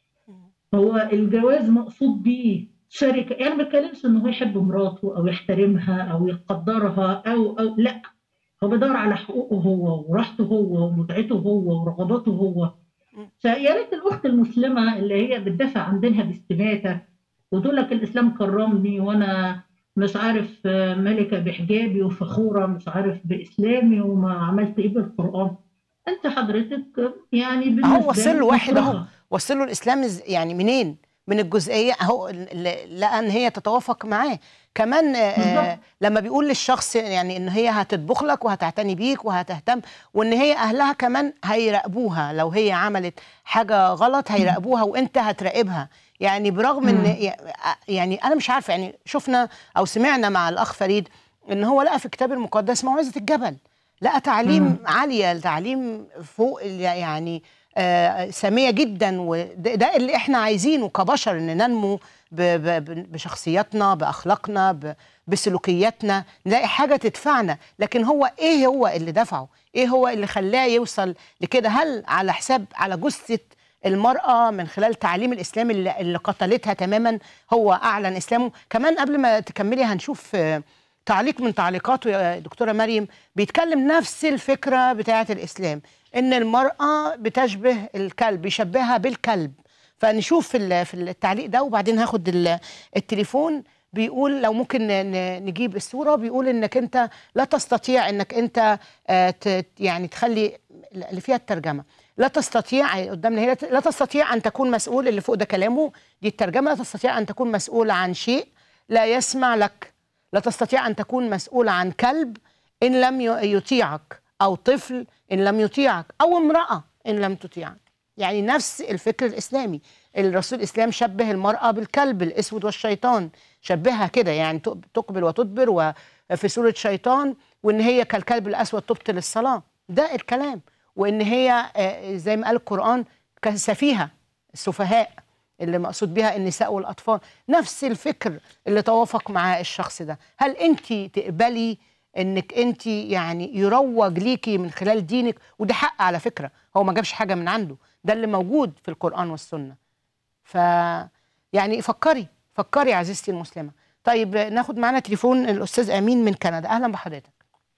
هو الجواز مقصود بيه شركه يعني ما بتكلمش انه هو يحب مراته او يحترمها او يقدرها او او لا هو بيدور على حقوقه هو وراحته هو ومتعته هو ورغباته هو فيا ريت الاخت المسلمه اللي هي بتدافع عن دينها باستماته وتقول لك الاسلام كرمني وانا مش عارف آه، ملكة بحجابي وفخورة مش عارف بإسلامي وما عملت إيه بالقرآن أنت حضرتك يعني بالنسبة اهو وصل له لي واحد اهو مكرهة. وصل له الاسلام إز- يعني منين من الجزئيه اهو ل- لقى ان هي تتوافق معاه كمان آه، آه، بالظبط. لما بيقول للشخص يعني ان هي هتطبخ لك وهتعتني بيك وهتهتم وان هي اهلها كمان هيراقبوها لو هي عملت حاجه غلط هيراقبوها وانت هتراقبها يعني برغم ان يعني انا مش عارفه يعني شفنا او سمعنا مع الاخ فريد ان هو لقى في الكتاب المقدس موعظه الجبل لقى تعليم مم. عاليه تعليم فوق ال- يعني آه، ساميه جدا وده ده اللي احنا عايزينه كبشر ان ننمو ب- ب- ب- بشخصياتنا باخلاقنا ب- بسلوكياتنا نلاقي حاجه تدفعنا لكن هو ايه هو اللي دفعه ايه هو اللي خلاه يوصل لكده هل على حساب على جثه المرأة من خلال تعليم الإسلام اللي, اللي قتلتها تماما هو أعلن إسلامه كمان قبل ما تكملي هنشوف آه، تعليق من تعليقاته يا دكتورة مريم بيتكلم نفس الفكرة بتاعة الإسلام إن المرأة بتشبه الكلب يشبهها بالكلب فنشوف في ال- في التعليق ده وبعدين هاخد ال- التليفون بيقول لو ممكن ن- ن- نجيب الصورة بيقول إنك أنت لا تستطيع إنك أنت آه، ت- يعني تخلي اللي فيها الترجمة لا تستطيع قدامنا هي لا تستطيع أن تكون مسؤول اللي فوق ده كلامه دي الترجمة لا تستطيع أن تكون مسؤول عن شيء لا يسمع لك لا تستطيع أن تكون مسؤول عن كلب إن لم ي- يطيعك أو طفل إن لم يطيعك أو امرأة إن لم تطيعك يعني نفس الفكر الإسلامي الرسول الإسلام شبه المرأة بالكلب الأسود والشيطان شبهها كده يعني تق- تقبل وتدبر وفي سورة شيطان وإن هي كالكلب الأسود تبطل الصلاة ده الكلام وإن هي آه، زي ما قال القرآن كسفيهة السفهاء اللي مقصود بها النساء والأطفال نفس الفكر اللي توافق مع الشخص ده هل أنت تقبلي انك انت يعني يروج ليكي من خلال دينك وده حق على فكره هو ما جابش حاجه من عنده ده اللي موجود في القران والسنه ف يعني فكري فكري عزيزتي المسلمه طيب ناخد معانا تليفون الاستاذ امين من كندا اهلا بحضرتك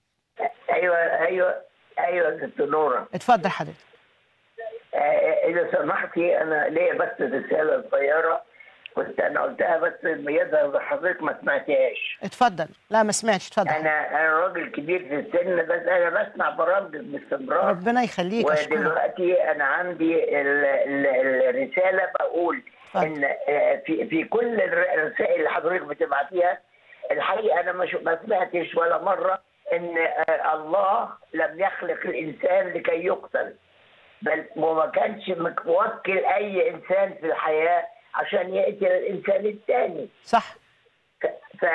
ايوه ايوه ايوه يا ست نوره اتفضل حضرتك آه، اذا سمحتي انا ليا بس رساله صغيره كنت انا قلتها بس يظهر حضرتك ما سمعتهاش اتفضل لا ما سمعتش اتفضل انا انا راجل كبير في السن بس انا بسمع برامج باستمرار ربنا يخليك اشكرك ودلوقتي انا عندي ال- ال- الرساله بقول ان آه، في في كل الر- الرسائل اللي حضرتك بتبعتيها الحقيقه انا ما شو- ما سمعتش ولا مره ان آه، الله لم يخلق الانسان لكي يقتل بل وما كانش مك- موكل اي انسان في الحياه عشان يقتل الانسان الثاني صح ف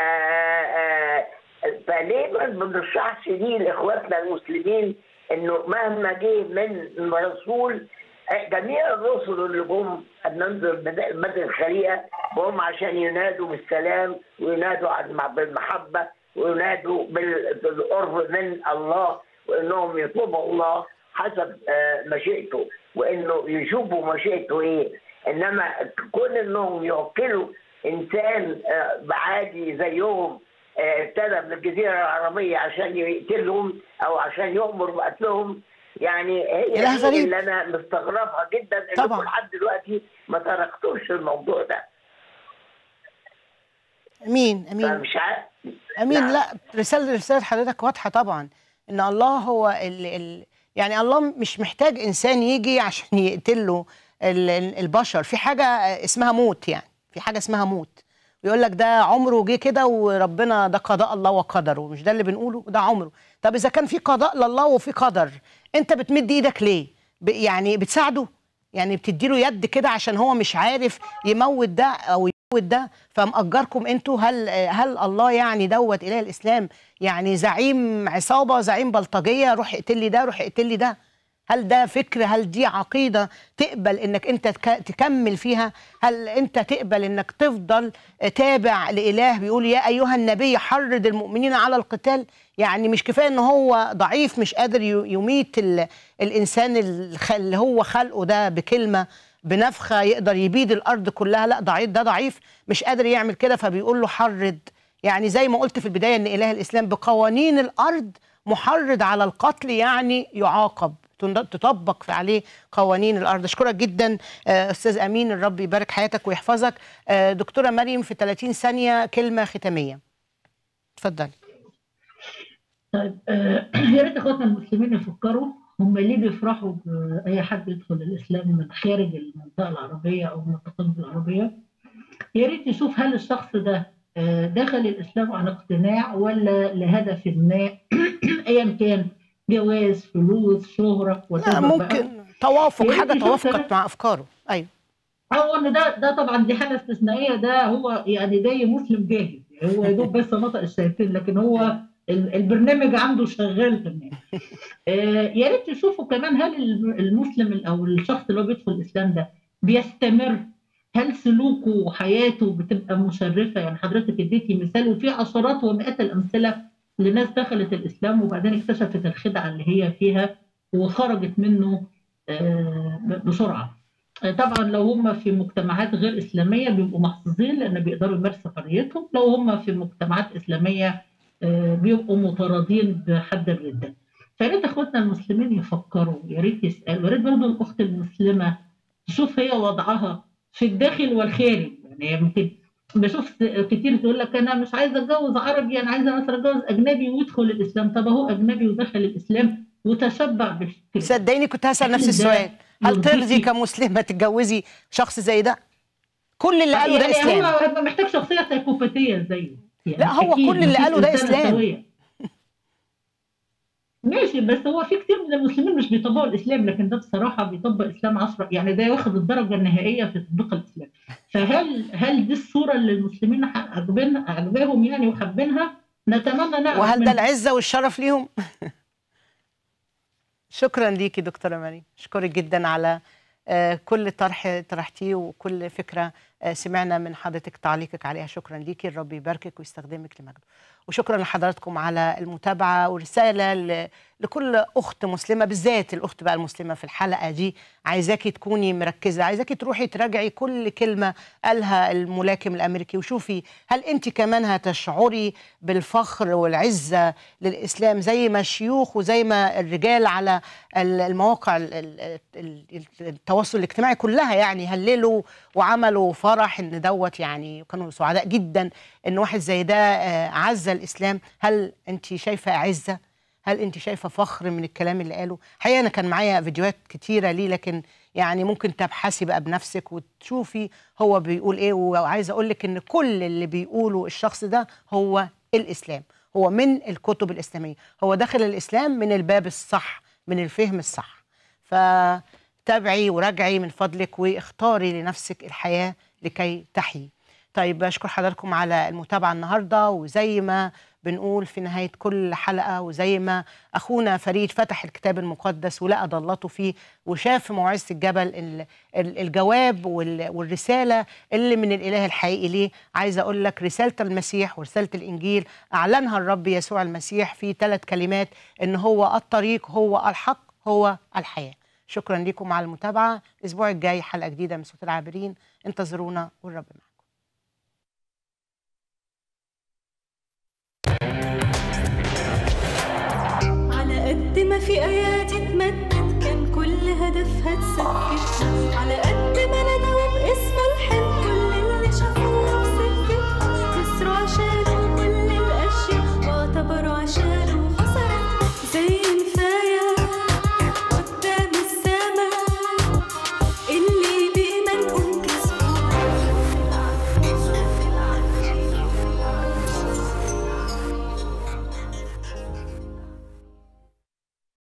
آه، فليه ما بنرشحش دي لاخواتنا المسلمين انه مهما جه من رسول جميع الرسل اللي جم ننظر بدء الخليقه هم عشان ينادوا بالسلام وينادوا عن- بالمحبه وينادوا بال- بالقرب من الله وانهم يطلبوا الله حسب آه، مشيئته وانه يشوفوا مشيئته ايه انما كون انهم يوكلوا انسان آه، عادي زيهم آه، ابتدى من الجزيره العربيه عشان يقتلهم او عشان يؤمر بقتلهم يعني هي إله دي غريب. اللي انا مستغربها جدا طبعاً. انكم لحد دلوقتي ما تركتوش الموضوع ده امين امين فمش عارف امين نعم. لا رساله رساله حضرتك واضحه طبعا ان الله هو ال ال يعني الله مش محتاج انسان يجي عشان يقتله ال- ال- البشر في حاجه اسمها موت يعني في حاجه اسمها موت ويقول لك ده عمره جه كده وربنا ده قضاء الله وقدره مش ده اللي بنقوله ده عمره طب اذا كان في قضاء لله وفي قدر انت بتمد ايدك ليه ب- يعني بتساعده يعني بتديله يد كده عشان هو مش عارف يموت ده او يموت ده فمأجركم انتوا هل هل الله يعني دوت اله الاسلام يعني زعيم عصابه زعيم بلطجيه روح اقتل لي ده روح اقتل لي ده هل ده فكر هل دي عقيده تقبل انك انت تك- تكمل فيها هل انت تقبل انك تفضل تابع لاله بيقول يا ايها النبي حرض المؤمنين على القتال يعني مش كفايه ان هو ضعيف مش قادر ي- يميت ال- الانسان الخ- اللي هو خلقه ده بكلمه بنفخه يقدر يبيد الارض كلها لا ضعيف ده ضعيف مش قادر يعمل كده فبيقول له حرض يعني زي ما قلت في البدايه ان اله الاسلام بقوانين الارض محرض على القتل يعني يعاقب تن- تطبق في عليه قوانين الارض اشكرك جدا آه، استاذ امين الرب يبارك حياتك ويحفظك آه، دكتوره مريم في 30 ثانيه كلمه ختاميه اتفضلي طيب آه، يا ريت اخواتنا المسلمين يفكروا هم ليه بيفرحوا باي حد يدخل الاسلام من خارج المنطقه العربيه او المنطقه العربيه يا ريت يشوف هل الشخص ده آه، دخل الاسلام عن اقتناع ولا لهدف ما ايا كان جواز فلوس شهره لا whatever ممكن بقى. توافق يا ريت حاجه يشوف توافقت كمان- مع افكاره ايوه هو ان ده ده طبعا دي حاله استثنائيه ده هو يعني جاي مسلم جاهز يعني هو يا دوب بس نطق الشهادتين لكن هو ال- البرنامج عنده شغال تمام آه، يا ريت تشوفوا كمان هل الم- المسلم او الشخص اللي هو بيدخل الاسلام ده بيستمر هل سلوكه وحياته بتبقى مشرفه يعني حضرتك اديتي مثال وفي عشرات ومئات الامثله لناس دخلت الاسلام وبعدين اكتشفت الخدعه اللي هي فيها وخرجت منه آه، ب- بسرعه آه، طبعا لو هم في مجتمعات غير اسلاميه بيبقوا محظوظين لان بيقدروا يمارسوا حريتهم لو هم في مجتمعات اسلاميه آه، بيبقوا مطاردين بحد الرده فيا ريت اخواتنا المسلمين يفكروا يا ريت يسالوا يا ريت برضه الاخت المسلمه تشوف هي وضعها في الداخل والخارج يعني يمكن بشوف كتير تقول لك انا مش عايزه اتجوز عربي انا عايزه مثلا اتجوز اجنبي ويدخل الاسلام طب اهو اجنبي ودخل الاسلام وتشبع بالفكر صدقيني كنت هسال نفس هل ده السؤال هل يرضيكي؟ ترضي كمسلمه تتجوزي شخص زي ده كل اللي قاله ده يعني اسلام هو هيبقى محتاج شخصيه سيكوباتيه زيه يعني لا، هو أكيد كل اللي مفيش قاله ده إنسانة إسلام. سوية. ماشي بس هو في كتير من المسلمين مش بيطبقوا الاسلام لكن ده بصراحه بيطبق اسلام 10 يعني ده واخد الدرجه النهائيه في تطبيق الاسلام فهل هل دي الصوره اللي المسلمين ح- عاجبينها عاجباهم يعني وحابينها نتمنى نعرف وهل ده منهم. العزه والشرف ليهم شكرا ليكي دكتوره مريم اشكرك جدا على آه، كل طرح طرحتيه وكل فكره آه، سمعنا من حضرتك تعليقك عليها شكرا ليكي الرب يباركك ويستخدمك لمجده وشكرا لحضراتكم على المتابعه ورساله ل- لكل اخت مسلمه بالذات الاخت بقى المسلمه في الحلقه دي عايزاكي تكوني مركزه عايزاكي تروحي تراجعي كل كلمه قالها الملاكم الامريكي وشوفي هل انت كمان هتشعري بالفخر والعزه للاسلام زي ما الشيوخ وزي ما الرجال على ال- المواقع ال- ال- ال- التواصل الاجتماعي كلها يعني هللوا وعملوا فرح ان دوت يعني كانوا سعداء جدا ان واحد زي ده آه، عز الاسلام هل انت شايفه عزه هل انت شايفه فخر من الكلام اللي قاله حقيقه انا كان معايا فيديوهات كتيره ليه لكن يعني ممكن تبحثي بقى بنفسك وتشوفي هو بيقول ايه وعايزه اقول لك ان كل اللي بيقوله الشخص ده هو الاسلام هو من الكتب الاسلاميه هو داخل الاسلام من الباب الصح من الفهم الصح فتابعي وراجعي من فضلك واختاري لنفسك الحياه لكي تحيي طيب بشكر حضراتكم على المتابعه النهارده وزي ما بنقول في نهايه كل حلقه وزي ما اخونا فريد فتح الكتاب المقدس ولقى ضلته فيه وشاف في موعظه الجبل ال- ال- الجواب وال- والرساله اللي من الاله الحقيقي ليه عايزه اقول لك رساله المسيح ورساله الانجيل اعلنها الرب يسوع المسيح في ثلاث كلمات ان هو الطريق هو الحق هو الحياه شكرا لكم على المتابعه الاسبوع الجاي حلقه جديده من صوت العابرين انتظرونا والرب معكم على قد ما في ايات اتمدت كان كل هدفها تسكت على قد ما ندعو باسمه الحلم